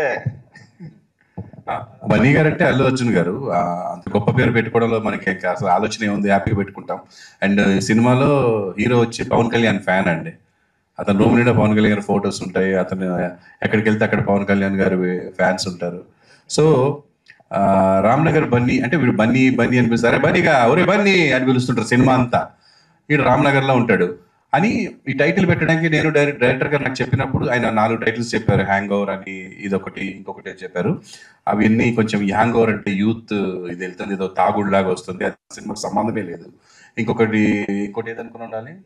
బన్నీ గారు అంటే అల్లు అర్జున్ గారు ఆ, అంత గొప్ప పేరు పెట్టుకోవడంలో మనకి ఇంకా అసలు ఆలోచన ఏముంది హ్యాపీగా పెట్టుకుంటాం అండ్ ఈ సినిమాలో హీరో వచ్చి పవన్ కళ్యాణ్ ఫ్యాన్ అండి అతను రూమ్ నిండా పవన్ కళ్యాణ్ గారి ఫొటోస్ ఉంటాయి అతను ఎక్కడికి వెళ్తే అక్కడ పవన్ కళ్యాణ్ గారి ఫ్యాన్స్ ఉంటారు సో ఆ, రామ్నగర్ బన్నీ అంటే వీడు బన్నీ బన్నీ అని పిలుస్తారు "అరే బన్నీగా ఒరే బన్నీ అని పిలుస్తుంటారు సినిమా అంతా వీడు రామ్నగర్ లో ఉంటాడు అని ఈ టైటిల్ పెట్టడానికి నేను డైరెక్ట్ డైరెక్టర్ గారు నాకు చెప్పినప్పుడు ఆయన నాలుగు టైటిల్స్ చెప్పారు హ్యాంగ్ ఓవర్ అని ఇదొకటి ఇంకొకటి అని చెప్పారు అవన్నీ కొంచెం ఈ హ్యాంగ్ ఓవర్ అంటే యూత్ ఇది వెళ్తుంది ఏదో తాగుడులాగా వస్తుంది అది సినిమాకి సంబంధమే లేదు ఇంకొకటి ఇంకోటి ఏదనుకుని ఉండాలి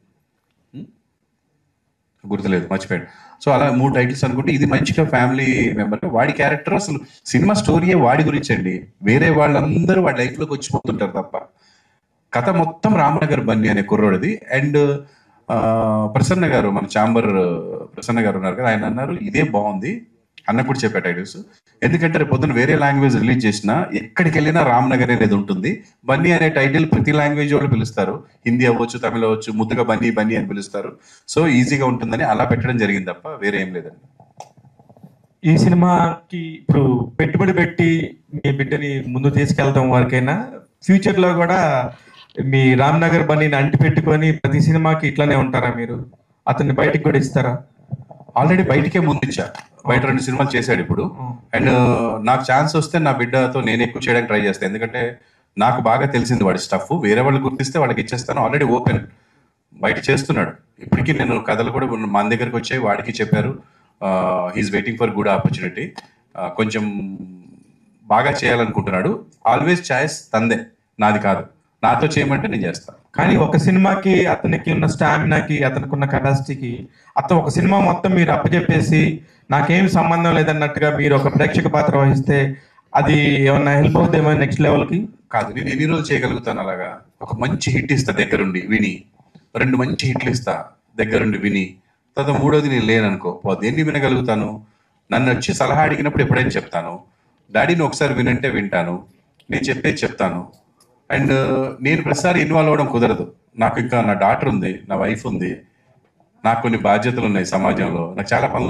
గుర్తులేదు మర్చిపోయాడు సో అలా మూడు టైటిల్స్ అనుకుంటే ఇది మంచిగా ఫ్యామిలీ మెంబర్ వాడి క్యారెక్టర్ అసలు సినిమా స్టోరీయే వాడి గురించి అండి వేరే వాళ్ళందరూ వాడి లైఫ్ లోకి వచ్చిపోతుంటారు తప్ప కథ మొత్తం రామనగర్ బన్నీ అనే కుర్రోడిది అండ్ ప్రసన్న గారు మన చాంబర్ ప్రసన్న గారు ఉన్నారు కదా ఆయన అన్నారు ఇదే బాగుంది అన్న కూడా చెప్పే టైటిల్స్ ఎందుకంటే రేపు పొద్దున వేరే లాంగ్వేజ్ రిలీజ్ చేసినా ఎక్కడికి వెళ్ళినా రామ్నగర్ అనేది ఉంటుంది బన్నీ అనే టైటిల్ ప్రతి లాంగ్వేజ్ వాళ్ళు పిలుస్తారు హిందీ అవ్వచ్చు తమిళ అవ్వచ్చు ముద్దుగా బన్నీ బన్నీ అని పిలుస్తారు సో ఈజీగా ఉంటుందని అలా పెట్టడం జరిగింది తప్ప వేరే ఏం లేదండి ఈ సినిమాకి ఇప్పుడు పెట్టుబడి పెట్టి మీ బిడ్డని ముందు తీసుకెళ్తాం వరకైనా ఫ్యూచర్ లో కూడా మీ రామ్ నగర్ బన్నీని అంటి పెట్టుకొని ప్రతి సినిమాకి ఇట్లానే ఉంటారా మీరు అతన్ని బయటికి కూడా ఇస్తారా ఆల్రెడీ బయటికే ముందు ఇచ్చా బయట రెండు సినిమాలు చేశాడు ఇప్పుడు అండ్ నాకు ఛాన్స్ వస్తే నా బిడ్డతో నేను ఎక్కువ చేయడానికి ట్రై చేస్తాను ఎందుకంటే నాకు బాగా తెలిసింది వాడి స్టఫ్ వేరే వాళ్ళు గుర్తిస్తే వాళ్ళకి ఇచ్చేస్తాను ఆల్రెడీ ఓపెన్ బయట చేస్తున్నాడు ఇప్పటికీ నేను కథలు కూడా మన దగ్గరకు వచ్చాయి వాడికి చెప్పారు he is waiting for good opportunity కొంచెం బాగా చేయాలనుకుంటున్నాడు ఆల్వేస్ ఛాయిస్ తందే నాది కాదు నాతో చేయమంటే నేను చేస్తాను కానీ ఒక సినిమాకి అతనికి ఉన్న స్టామినాకి అతనికి ఉన్న కెపాసిటీకి అతను ఒక సినిమా మొత్తం మీరు అప్పచెప్పేసి నాకేం సంబంధం లేదన్నట్టుగా మీరు ఒక ప్రేక్షక పాత్ర వహిస్తే అది ఏమన్నా హెల్ప్ అవుతుందేమో నెక్స్ట్ లెవెల్కి కాదు నేను ఎన్ని రోజులు చేయగలుగుతాను అలాగా ఒక మంచి హిట్ ఇస్తా దగ్గరుండి విని రెండు మంచి హిట్లు ఇస్తా దగ్గరుండి విని తర్వాత మూడోది నేను లేననుకో పో, దేన్ని వినగలుగుతాను నన్ను వచ్చి సలహా అడిగినప్పుడు ఎప్పుడైనా చెప్తాను డాడీని ఒకసారి వినంటే వింటాను నేను చెప్పేది చెప్తాను అండ్ నేను ప్రతిసారి ఇన్వాల్వ్ అవ్వడం కుదరదు నాకు ఇంకా నా డాటర్ ఉంది నా వైఫ్ ఉంది నాకు కొన్ని బాధ్యతలు ఉన్నాయి సమాజంలో నాకు చాలా పనులు ఉన్నాయి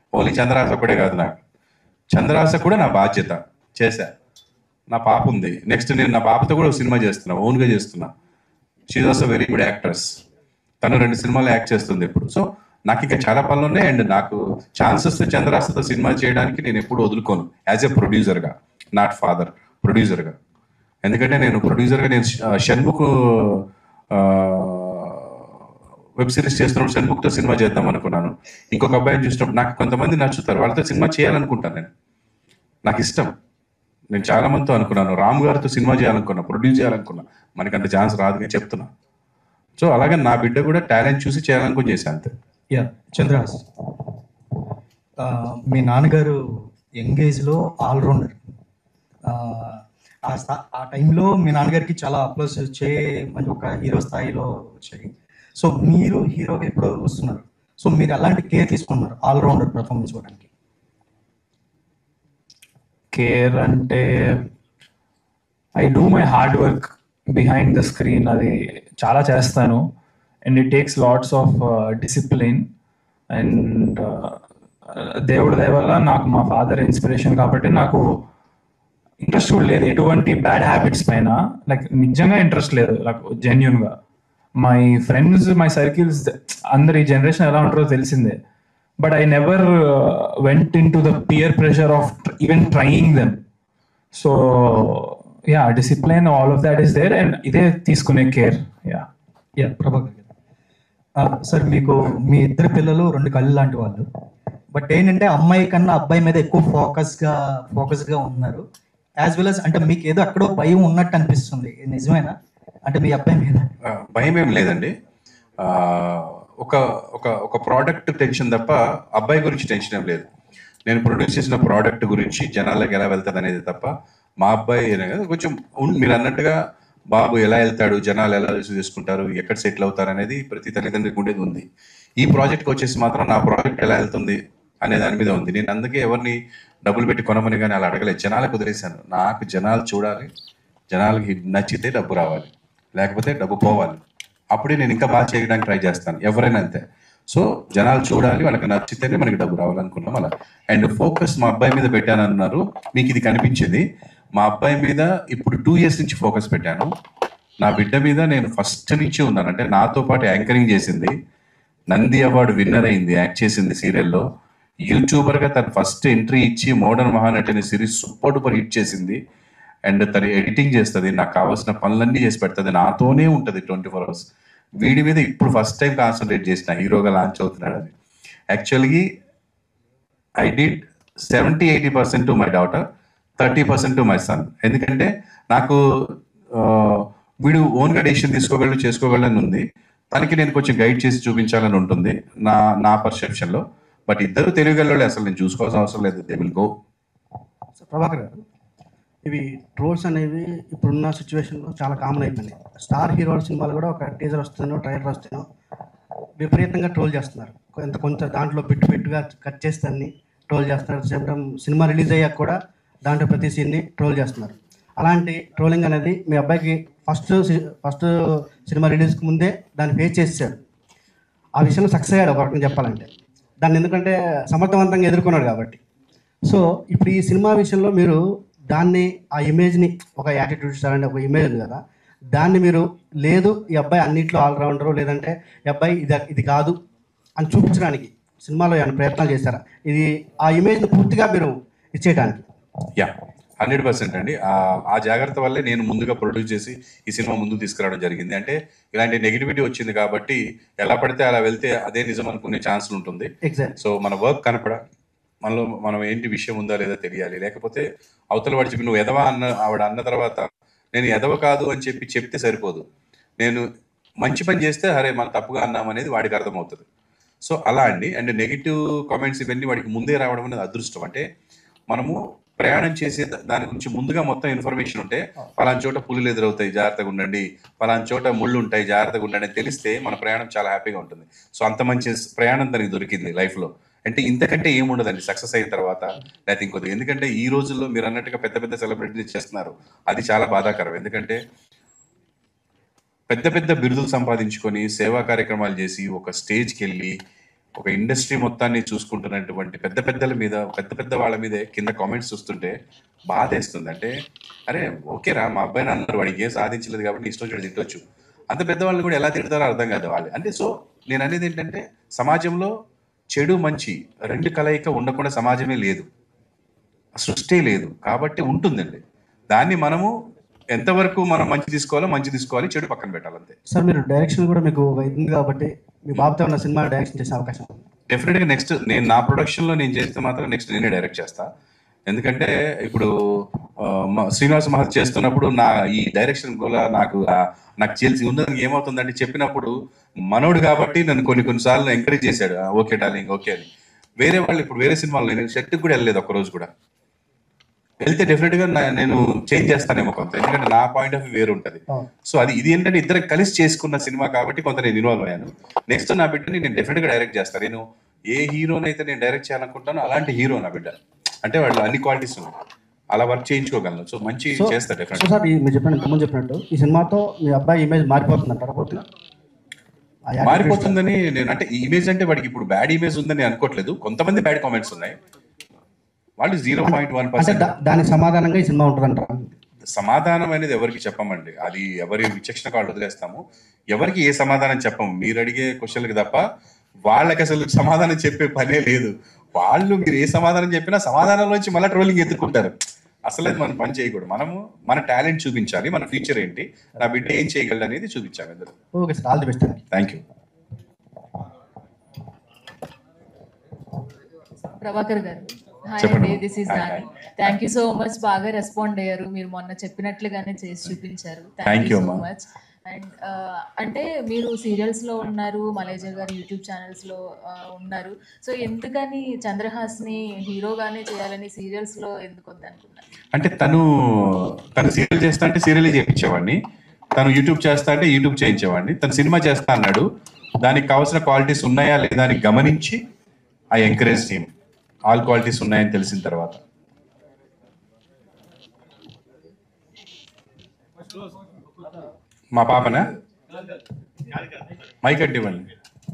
ఓన్లీ చంద్రాస ఒకటే కాదు నాకు చంద్రాస కూడా నా బాధ్యత చేశా నా పాప ఉంది నెక్స్ట్ నేను నా పాపతో కూడా ఒక సినిమా చేస్తున్నా ఓన్గా చేస్తున్నా she's also very good actress తను రెండు సినిమాలు యాక్ట్ చేస్తుంది ఇప్పుడు సో నాకు ఇంకా చాలా పనులు ఉన్నాయి అండ్ నాకు ఛాన్స్ వస్తే చంద్రాసతో సినిమా చేయడానికి నేను ఎప్పుడు వదులుకోను యాజ్ ఎ ప్రొడ్యూసర్గా నాట్ ఫాదర్ ప్రొడ్యూసర్గా ఎందుకంటే నేను ప్రొడ్యూసర్గా నేను ష- షణ్ముఖ్ ఆ, వెబ్ సిరీస్ చేస్తున్నప్పుడు షణ్ముఖ్తో సినిమా చేద్దాం అనుకున్నాను ఇంకొక అబ్బాయిని చూసినప్పుడు నాకు కొంతమంది నచ్చుతారు వాళ్ళతో సినిమా చేయాలనుకుంటాను నేను నాకు ఇష్టం నేను చాలా మందితో అనుకున్నాను రామ్ గారితో సినిమా చేయాలనుకున్నా ప్రొడ్యూస్ చేయాలనుకున్నా మనకి అంత ఛాన్స్ రాదు అని చెప్తున్నా సో అలాగే నా బిడ్డ కూడా టాలెంట్ చూసి చేయాలనుకుని చేశాను అంతే యా చంద్రహాస్ ఆ, మీ నాన్నగారు యంగ్ ఏజ్లో ఆల్రౌండర్ ఆ స్థా- ఆ టైంలో మీ నాన్నగారికి చాలా అప్లోస్ వచ్చే మంచి ఒక హీరో స్థాయిలో వచ్చాయి సో మీరు హీరోగా ఎప్పుడు వస్తున్నారు సో మీరు ఎలాంటి కేర్ తీసుకున్నారు ఆల్రౌండర్ పర్ఫార్మెన్స్ ఇవ్వడానికి కేర్ అంటే I do my hard work behind the screen అది చాలా చేస్తాను and it takes lots of discipline and దేవుడి దయ వల్ల నాకు మా ఫాదర్ ఇన్స్పిరేషన్ కాబట్టి నాకు ఇంట్రెస్ట్ కూడా లేదు ఎటువంటి బ్యాడ్ హ్యాబిట్స్ పైన లైక్ నిజంగా ఇంట్రెస్ట్ లేదు లైక్ జెన్యున్ గా మై ఫ్రెండ్స్ మై సర్కిల్స్ అందరు ఈ జనరేషన్ ఎలా ఉంటారో తెలిసిందే but I never went into the peer pressure of even trying them so yeah discipline all of that is there and ఇదే తీసుకునే కేర్ యా యా ప్రభాకర్ గారు ఆ, సార్ మీకు మీ ఇద్దరు పిల్లలు రెండు కళ్ళు లాంటి వాళ్ళు బట్ ఏంటంటే అమ్మాయి కన్నా అబ్బాయి మీద ఎక్కువ ఫోకస్గా ఫోకస్గా ఉన్నారు యాజ్ వెల్ as అంటే మీకు ఏదో అక్కడో భయం ఉన్నట్టు అనిపిస్తుంది ఇది నిజమేనా అంటే మీ అబ్బాయి మీద ఆ, భయం ఏం లేదండి ఆ, ఒక ఒక ఒక ప్రోడక్ట్ టెన్షన్ తప్ప అబ్బాయి గురించి టెన్షన్ ఏం లేదు నేను ప్రొడ్యూస్ చేసిన ప్రోడక్ట్ గురించి జనాలకు ఎలా వెళ్తుంది అనేది తప్ప మా అబ్బాయి అనే కాదు, కొంచెం ఉన్- మీరు అన్నట్టుగా బాబు ఎలా వెళ్తాడు జనాలు ఎలా రిసీవ్ చేసుకుంటారు ఎక్కడ సెటిల్ అవుతారు అనేది ప్రతి తల్లిదండ్రికి ఉండేది ఉంది ఈ ప్రాజెక్ట్కి వచ్చేసి మాత్రం నా ప్రాజెక్ట్ ఎలా వెళ్తుంది అనే దాని మీద ఉంది నేను అందుకే ఎవరిని డబ్బులు పెట్టి కొనమని కానీ అలా అడగలేదు జనాలకు వదిలేశాను నాకు జనాలు చూడాలి జనాలకి నచ్చితే డబ్బు రావాలి లేకపోతే డబ్బు పోవాలి అప్పుడే నేను ఇంకా బాగా చేయడానికి ట్రై చేస్తాను ఎవరైనా అంతే సో జనాలు చూడాలి వాళ్ళకి నచ్చితేనే మనకి డబ్బు రావాలనుకున్నాం అలా అండ్ ఫోకస్ మా అబ్బాయి మీద పెట్టాను అన్నారు మీకు ఇది కనిపించింది మా అబ్బాయి మీద ఇప్పుడు టూ ఇయర్స్ నుంచి ఫోకస్ పెట్టాను నా బిడ్డ మీద నేను ఫస్ట్ నుంచి ఉన్నాను అంటే నాతో పాటు యాంకరింగ్ చేసింది నంది అవార్డు విన్నర్ అయింది యాక్ట్ చేసింది సీరియల్లో యూట్యూబర్ గా తను ఫస్ట్ ఎంట్రీ ఇచ్చి మోడర్న్ మహానటి అనే సిరీస్ సూపర్ డూపర్ హిట్ చేసింది అండ్ తను ఎడిటింగ్ చేస్తుంది నాకు కావాల్సిన పనులన్నీ చేసి పెడుతుంది నాతోనే ఉంటుంది ట్వంటీ ఫోర్ అవర్స్ వీడి మీద ఇప్పుడు ఫస్ట్ టైం కాన్సన్ట్రేట్ చేసిన హీరోగా లాంచ్ అవుతున్నాడు అది యాక్చువల్గా I did seventy eighty percent to my daughter thirty percent to my son ఎందుకంటే నాకు ఆ, వీడు ఓన్గా డెసిషన్ తీసుకోగలడు చేసుకోగలని ఉంది తనకి నేను కొంచెం గైడ్ చేసి చూపించాలని ఉంటుంది నా నా పర్సెప్షన్లో బట్ ఇద్దరు తెలియగలవాళ్ళు అసలు నేను చూసుకోవాల్సిన అవసరం లేదు they will go so Prabhakar గారు ఇవి ట్రోల్స్ అనేవి ఇప్పుడున్న సిచ్యువేషన్లో చాలా కామన్ అయిపోయినాయి స్టార్ హీరోల సినిమాలు కూడా ఒక టీజర్ వస్తుందో ట్రైలర్ వస్తుందో విపరీతంగా ట్రోల్ చేస్తున్నారు కొంత కొంత దాంట్లో బిట్టు బిట్టుగా కట్ చేసి దాన్ని ట్రోల్ చేస్తున్నారు సేమ్ టైం సినిమా రిలీజ్ అయ్యాక కూడా దాంట్లో ప్రతి సీన్ని ట్రోల్ చేస్తున్నారు అలాంటి ట్రోలింగ్ అనేది మీ అబ్బాయికి ఫస్ట్ ఫస్ట్ సినిమా రిలీజ్కి ముందే దాన్ని ఫేస్ చేసేసాడు ఆ విషయంలో సక్సెస్ అయ్యాడు ఒక రకంగా చెప్పాలంటే దాన్ని ఎందుకంటే సమర్థవంతంగా ఎదుర్కొన్నాడు కాబట్టి సో ఇప్పుడు ఈ సినిమా విషయంలో మీరు దాన్ని ఆ ఇమేజ్ని ఒక యాటిట్యూడ్ స్టార్ అంటే ఒక ఇమేజ్ ఉంది కదా దాన్ని మీరు లేదు ఈ అబ్బాయి అన్నింటిలో ఆల్రౌండరు లేదంటే ఈ అబ్బాయి ఇది ఇది కాదు అని చూపించడానికి సినిమాలో ఏమైనా ప్రయత్నాలు చేశారా ఇది ఆ ఇమేజ్ని పూర్తిగా మీరు ఇచ్చేయడానికి యా హండ్రెడ్ పర్సెంట్ అండి ఆ- ఆ జాగ్రత్త వల్లే నేను ముందుగా ప్రొడ్యూస్ చేసి ఈ సినిమా ముందుకు తీసుకురావడం జరిగింది అంటే ఇలాంటి నెగిటివిటీ వచ్చింది కాబట్టి ఎలా పడితే అలా వెళ్తే అదే నిజం అనుకునే ఛాన్సులు ఉంటుంది ఎగ్జాక్ట్ సో మన వర్క్ కనపడాలి మనలో మనం ఏంటి విషయం ఉందా లేదా తెలియాలి లేకపోతే అవతల వాడు చెప్పి నువ్వు ఎదవా అన్న ఆవిడ అన్న తర్వాత నేను ఎదవ కాదు అని చెప్పి చెప్తే సరిపోదు నేను మంచి పని చేస్తే అరే మనం తప్పుగా అన్నాం అనేది వాడికి అర్థమవుతుంది సో అలా అండి అండ్ నెగిటివ్ కామెంట్స్ ఇవన్నీ వాడికి ముందే రావడం అనేది అదృష్టం అంటే మనము ప్రయాణం చేసే ద- దాని గురించి ముందుగా మొత్తం ఇన్ఫర్మేషన్ ఉంటే పలానా చోట పులులు ఎదురవుతాయి జాగ్రత్తగా ఉండండి పలానా చోట ముళ్ళు ఉంటాయి జాగ్రత్తగా ఉండండి అని తెలిస్తే మన ప్రయాణం చాలా హ్యాపీగా ఉంటుంది సో అంత మంచి స్- ప్రయాణం తనకి దొరికింది లైఫ్ లో అంటే ఇంతకంటే ఏముండదండి సక్సెస్ అయిన తర్వాత లేకపోతే ఇంకొద్ది ఎందుకంటే ఈ రోజుల్లో మీరు అన్నట్టుగా పెద్ద పెద్ద సెలబ్రిటీస్ చేస్తున్నారు అది చాలా బాధాకరం ఎందుకంటే పెద్ద పెద్ద బిరుదులు సంపాదించుకొని సేవా కార్యక్రమాలు చేసి ఒక స్టేజ్కి వెళ్ళి ఒక ఇండస్ట్రీ మొత్తాన్ని చూసుకుంటున్నటువంటి పెద్ద పెద్దల మీద పెద్ద పెద్ద వాళ్ళ మీదే కింద కామెంట్స్ చూస్తుంటే బాధ వేస్తుంది అంటే అరే ఓకేరా మా అబ్బాయిని అన్నారు వాడికి ఏం సాధించలేదు కాబట్టి ఇష్టం వచ్చి తిట్టొచ్చు అంత పెద్దవాళ్ళు కూడా ఎలా తిడతారో అర్థం కాదు వాళ్ళు అంటే సో నేను అనేది ఏంటంటే సమాజంలో చెడు మంచి రెండు కలయిక ఉండకుండా సమాజమే లేదు సృష్టి లేదు కాబట్టి ఉంటుందండి దాన్ని మనము ఎంతవరకు మనం మంచి తీసుకోవాలో మంచి తీసుకోవాలి చెడు పక్కన పెట్టాలి అంతే సార్ మీరు డైరెక్షన్ కూడా మీకు ఉంది కాబట్టి మీ బాబుతో ఉన్న సినిమా డైరెక్షన్ చేసే అవకాశం ఉంది. డెఫినెట్ గా నెక్స్ట్ నేను నా ప్రొడక్షన్ లో నేను చేస్తే మాత్రం నెక్స్ట్ నేనే డైరెక్ట్ చేస్తా ఎందుకంటే ఇప్పుడు ఆ, మ- శ్రీనివాస మహత్ చేస్తున్నప్పుడు నా ఈ డైరెక్షన్ కూడా నాకు ఆ, నాకు చేసి ఉన్నది ఏమవుతుందంటే చెప్పినప్పుడు మనోడు కాబట్టి నన్ను కొన్ని కొన్నిసార్లు ఎంకరేజ్ చేశాడు "ఆ, ఓకే డార్లింగ్ ఓకే అని వేరే వాళ్ళు ఇప్పుడు వేరే సినిమాలు నేను షర్ట్కి కూడా వెళ్ళలేదు ఒక్క రోజు కూడా వెళ్తే డెఫినెట్ గా నా- నేను చేంజ్ చేస్తానేమో కొంత ఎందుకంటే నా పాయింట్ ఆఫ్ వ్యూ వేరు ఉంటది సో అది ఇది ఏంటంటే ఇద్దరు కలిసి చేసుకున్న సినిమా కాబట్టి కొంత నేను ఇన్వాల్వ్ అయ్యాను నెక్స్ట్ నా బిడ్డని నేను డెఫినెట్ గా డైరెక్ట్ చేస్తాను నేను ఏ హీరోని అయితే నేను డైరెక్ట్ చేయాలనుకుంటానో అలాంటి హీరో నా బిడ్డ అంటే వాళ్ళు అన్ని క్వాలిటీస్ ఉన్నాయి అలా వర్క్ చేయించుకోగలను సో మంచి సో చేస్తా సో డెఫినెట్ సార్ ఈ- మీరు చెప్పినట్టు ఇంతకుముందు చెప్పినట్టు ఈ సినిమాతో మీ అబ్బాయి ఇమేజ్ మారిపోతుంది అంటారా పూర్తిగా ఆ యాక్టివిటీస్ మారిపోతుందని నేను అంటే ఈ ఇమేజ్ అంటే వాడికి ఇప్పుడు బ్యాడ్ ఇమేజ్ ఉందని నేను అనుకోవట్లేదు కొంతమంది బ్యాడ్ కామెంట్స్ ఉన్నాయి వాళ్ళు జీరో పాయింట్ వన్ అంటే దా- దానికి సమాధానంగా ఈ సినిమా ఉంటుంది అంటారా సమాధానం అనేది ఎవరికి చెప్పమండి అది ఎవరి విచక్షణ వాళ్ళు వదిలేస్తాము ఎవరికి ఏ సమాధానం చెప్పము మీరు అడిగే క్వశ్చన్లకు తప్ప వాళ్ళకి అసలు సమాధానం చెప్పే పనే లేదు వాళ్ళు మీరు ఏ సమాధానం చెప్పినా సమాధానంలోంచి మళ్ళీ ట్రోలింగ్ ఎత్తుకుంటారు అసలు అది మనం పని చేయకూడదు మనము మన టాలెంట్ చూపించాలి మన ఫ్యూచర్ ఏంటి నా బిడ్డ ఏం చేయగలడు అనేది చూపించాలి అందరూ okay sir all the best thank you Prabhakar గారు హాయ్ చెప్పండి. అండి this is Hi, Nani thank you so much బాగా రెస్పాండ్ అయ్యారు మీరు మొన్న చెప్పినట్లుగానే చేసి చూపించారు Thank thank you, you so అమ్మా. మచ్ అండ్ అంటే మీరు సీరియల్స్ లో ఉన్నారు మలేజా గారు యూట్యూబ్ ఛానల్స్ లో ఆ, ఉన్నారు సో ఎందుకని చంద్రహాస్ని హీరోగానే చేయాలని సీరియల్స్ లో ఎందుకు వద్దనుకున్నారు అంటే తను తను సీరియల్ చేస్తా అంటే సీరియల్ చేయించేవాడిని తను యూట్యూబ్ చేస్తా అంటే యూట్యూబ్ చేయించేవాడిని తను సినిమా చేస్తా అన్నాడు దానికి కావాల్సిన క్వాలిటీస్ ఉన్నాయా లేదా అని గమనించి I encourage team all qualities ఉన్నాయని తెలిసిన తర్వాత మా పాపనా మైక్ అంటే ఇవ్వండి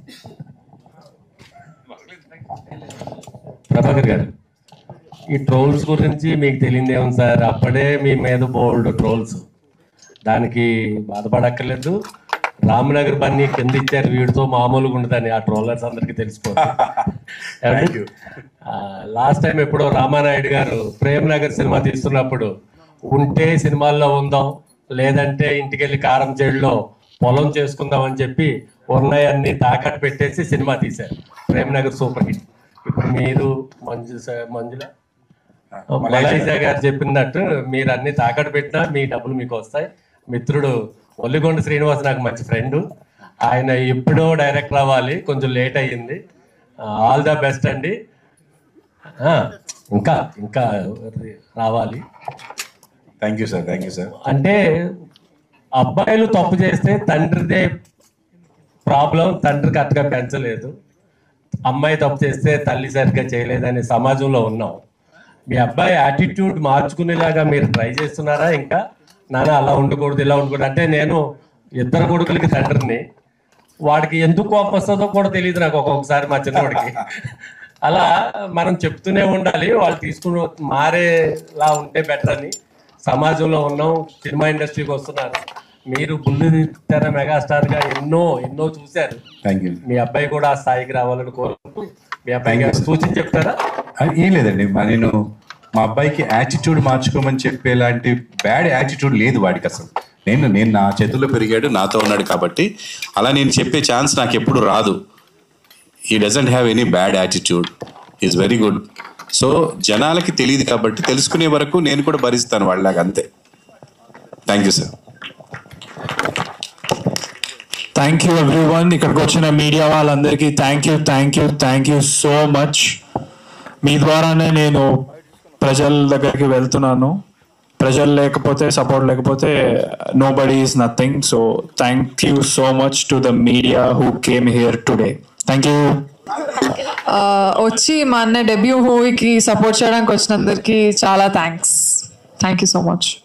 ప్రభాకర్ గారు ఈ ట్రోల్స్ గురించి మీకు తెలియదు ఏమో సార్ అప్పుడే మీ మీద బోల్డ్ ట్రోల్స్ దానికి బాధపడక్కర్లేదు రామనగర్ బన్నీ కింద ఇచ్చారు వీడితో మామూలుగా ఉండదని ఆ ట్రోలర్స్ అందరికీ తెలిసిపోతుంది లాస్ట్ టైం ఎప్పుడో రామానాయుడు గారు ప్రేమ్ నగర్ సినిమా తీస్తున్నప్పుడు ఉంటే సినిమాల్లో ఉందాం లేదంటే ఇంటికెళ్ళి కారం చెడులో పొలం చేసుకుందాం అని చెప్పి ఉన్నాయన్ని తాకట్టు పెట్టేసి సినిమా తీశారు ప్రేమ్ నగర్ సూపర్ హిట్ ఇప్పుడు మీరు మంజు స- మంజుల మలైజా గారు చెప్పినట్టు మీరు అన్ని తాకట్టు పెట్టినా మీ డబ్బులు మీకు వస్తాయి మిత్రుడు ఒల్లిగొండ శ్రీనివాస్ నాకు మంచి ఫ్రెండ్ ఆయన ఎప్పుడో డైరెక్ట్ రావాలి కొంచెం లేట్ అయ్యింది ఆల్ ద బెస్ట్ అండి ఆ, ఇంకా ఇంకా రావాలి thank you sir thank you sir అంటే అబ్బాయిలు తప్పు చేస్తే తండ్రిదే ప్రాబ్లం తండ్రి కరెక్ట్గా పెంచలేదు అమ్మాయి తప్పు చేస్తే తల్లి సరిగ్గా చేయలేదనే సమాజంలో ఉన్నాం మీ అబ్బాయి యాటిట్యూడ్ మార్చుకునేలాగా మీరు ట్రై చేస్తున్నారా ఇంకా నాన్న అలా ఉండకూడదు ఇలా ఉండకూడదు అంటే నేను ఇద్దరు కొడుకులకి తండ్రిని వాడికి ఎందుకు కోపం వస్తుందో కూడా తెలియదు నాకు ఒక్కొక్కసారి మా చిన్నవాడికి అలా మనం చెప్తూనే ఉండాలి వాళ్ళు తీసుకుని మారేలా ఉంటే బెటర్ అని సమాజంలో ఉన్నాం సినిమా ఇండస్ట్రీకి వస్తున్నారు మీరు బుల్లి తెర మెగాస్టార్ గా ఎన్నో ఎన్నో చూశారు థ్యాంక్ యూ మీ అబ్బాయి కూడా ఆ స్థాయికి రావాలని కోరుకుంటూ మీ అబ్బాయికి Thank you. సూచన చెప్తారా అది ఏం లేదండి మా నేను మా అబ్బాయికి యాటిట్యూడ్ మార్చుకోమని చెప్పేలాంటి బ్యాడ్ యాటిట్యూడ్ లేదు వాడికి అసలు నేను నేను నా చేతుల్లో పెరిగాడు నాతో ఉన్నాడు కాబట్టి అలా నేను చెప్పే ఛాన్స్ నాకు ఎప్పుడు రాదు he doesn't have any bad attitude is very good so జనాలకి తెలియదు కాబట్టి తెలుసుకునే వరకు నేను కూడా భరిస్తాను వాళ్ళలాగా అంతే thank you sir thank you everyone ఇక్కడికి వచ్చిన మీడియా వాళ్ళందరికీ thank you thank you thank you so much మీ ద్వారానే నేను ప్రజల దగ్గరికి వెళ్తున్నాను ప్రజలు లేకపోతే సపోర్ట్ లేకపోతే nobody is nothing so thank you so much to the media who came here today thank you ఆ, వచ్చి మా అన్న డెబ్యూ మూవీకి సపోర్ట్ చేయడానికి వచ్చినందరికీ చాలా thanks thank you so much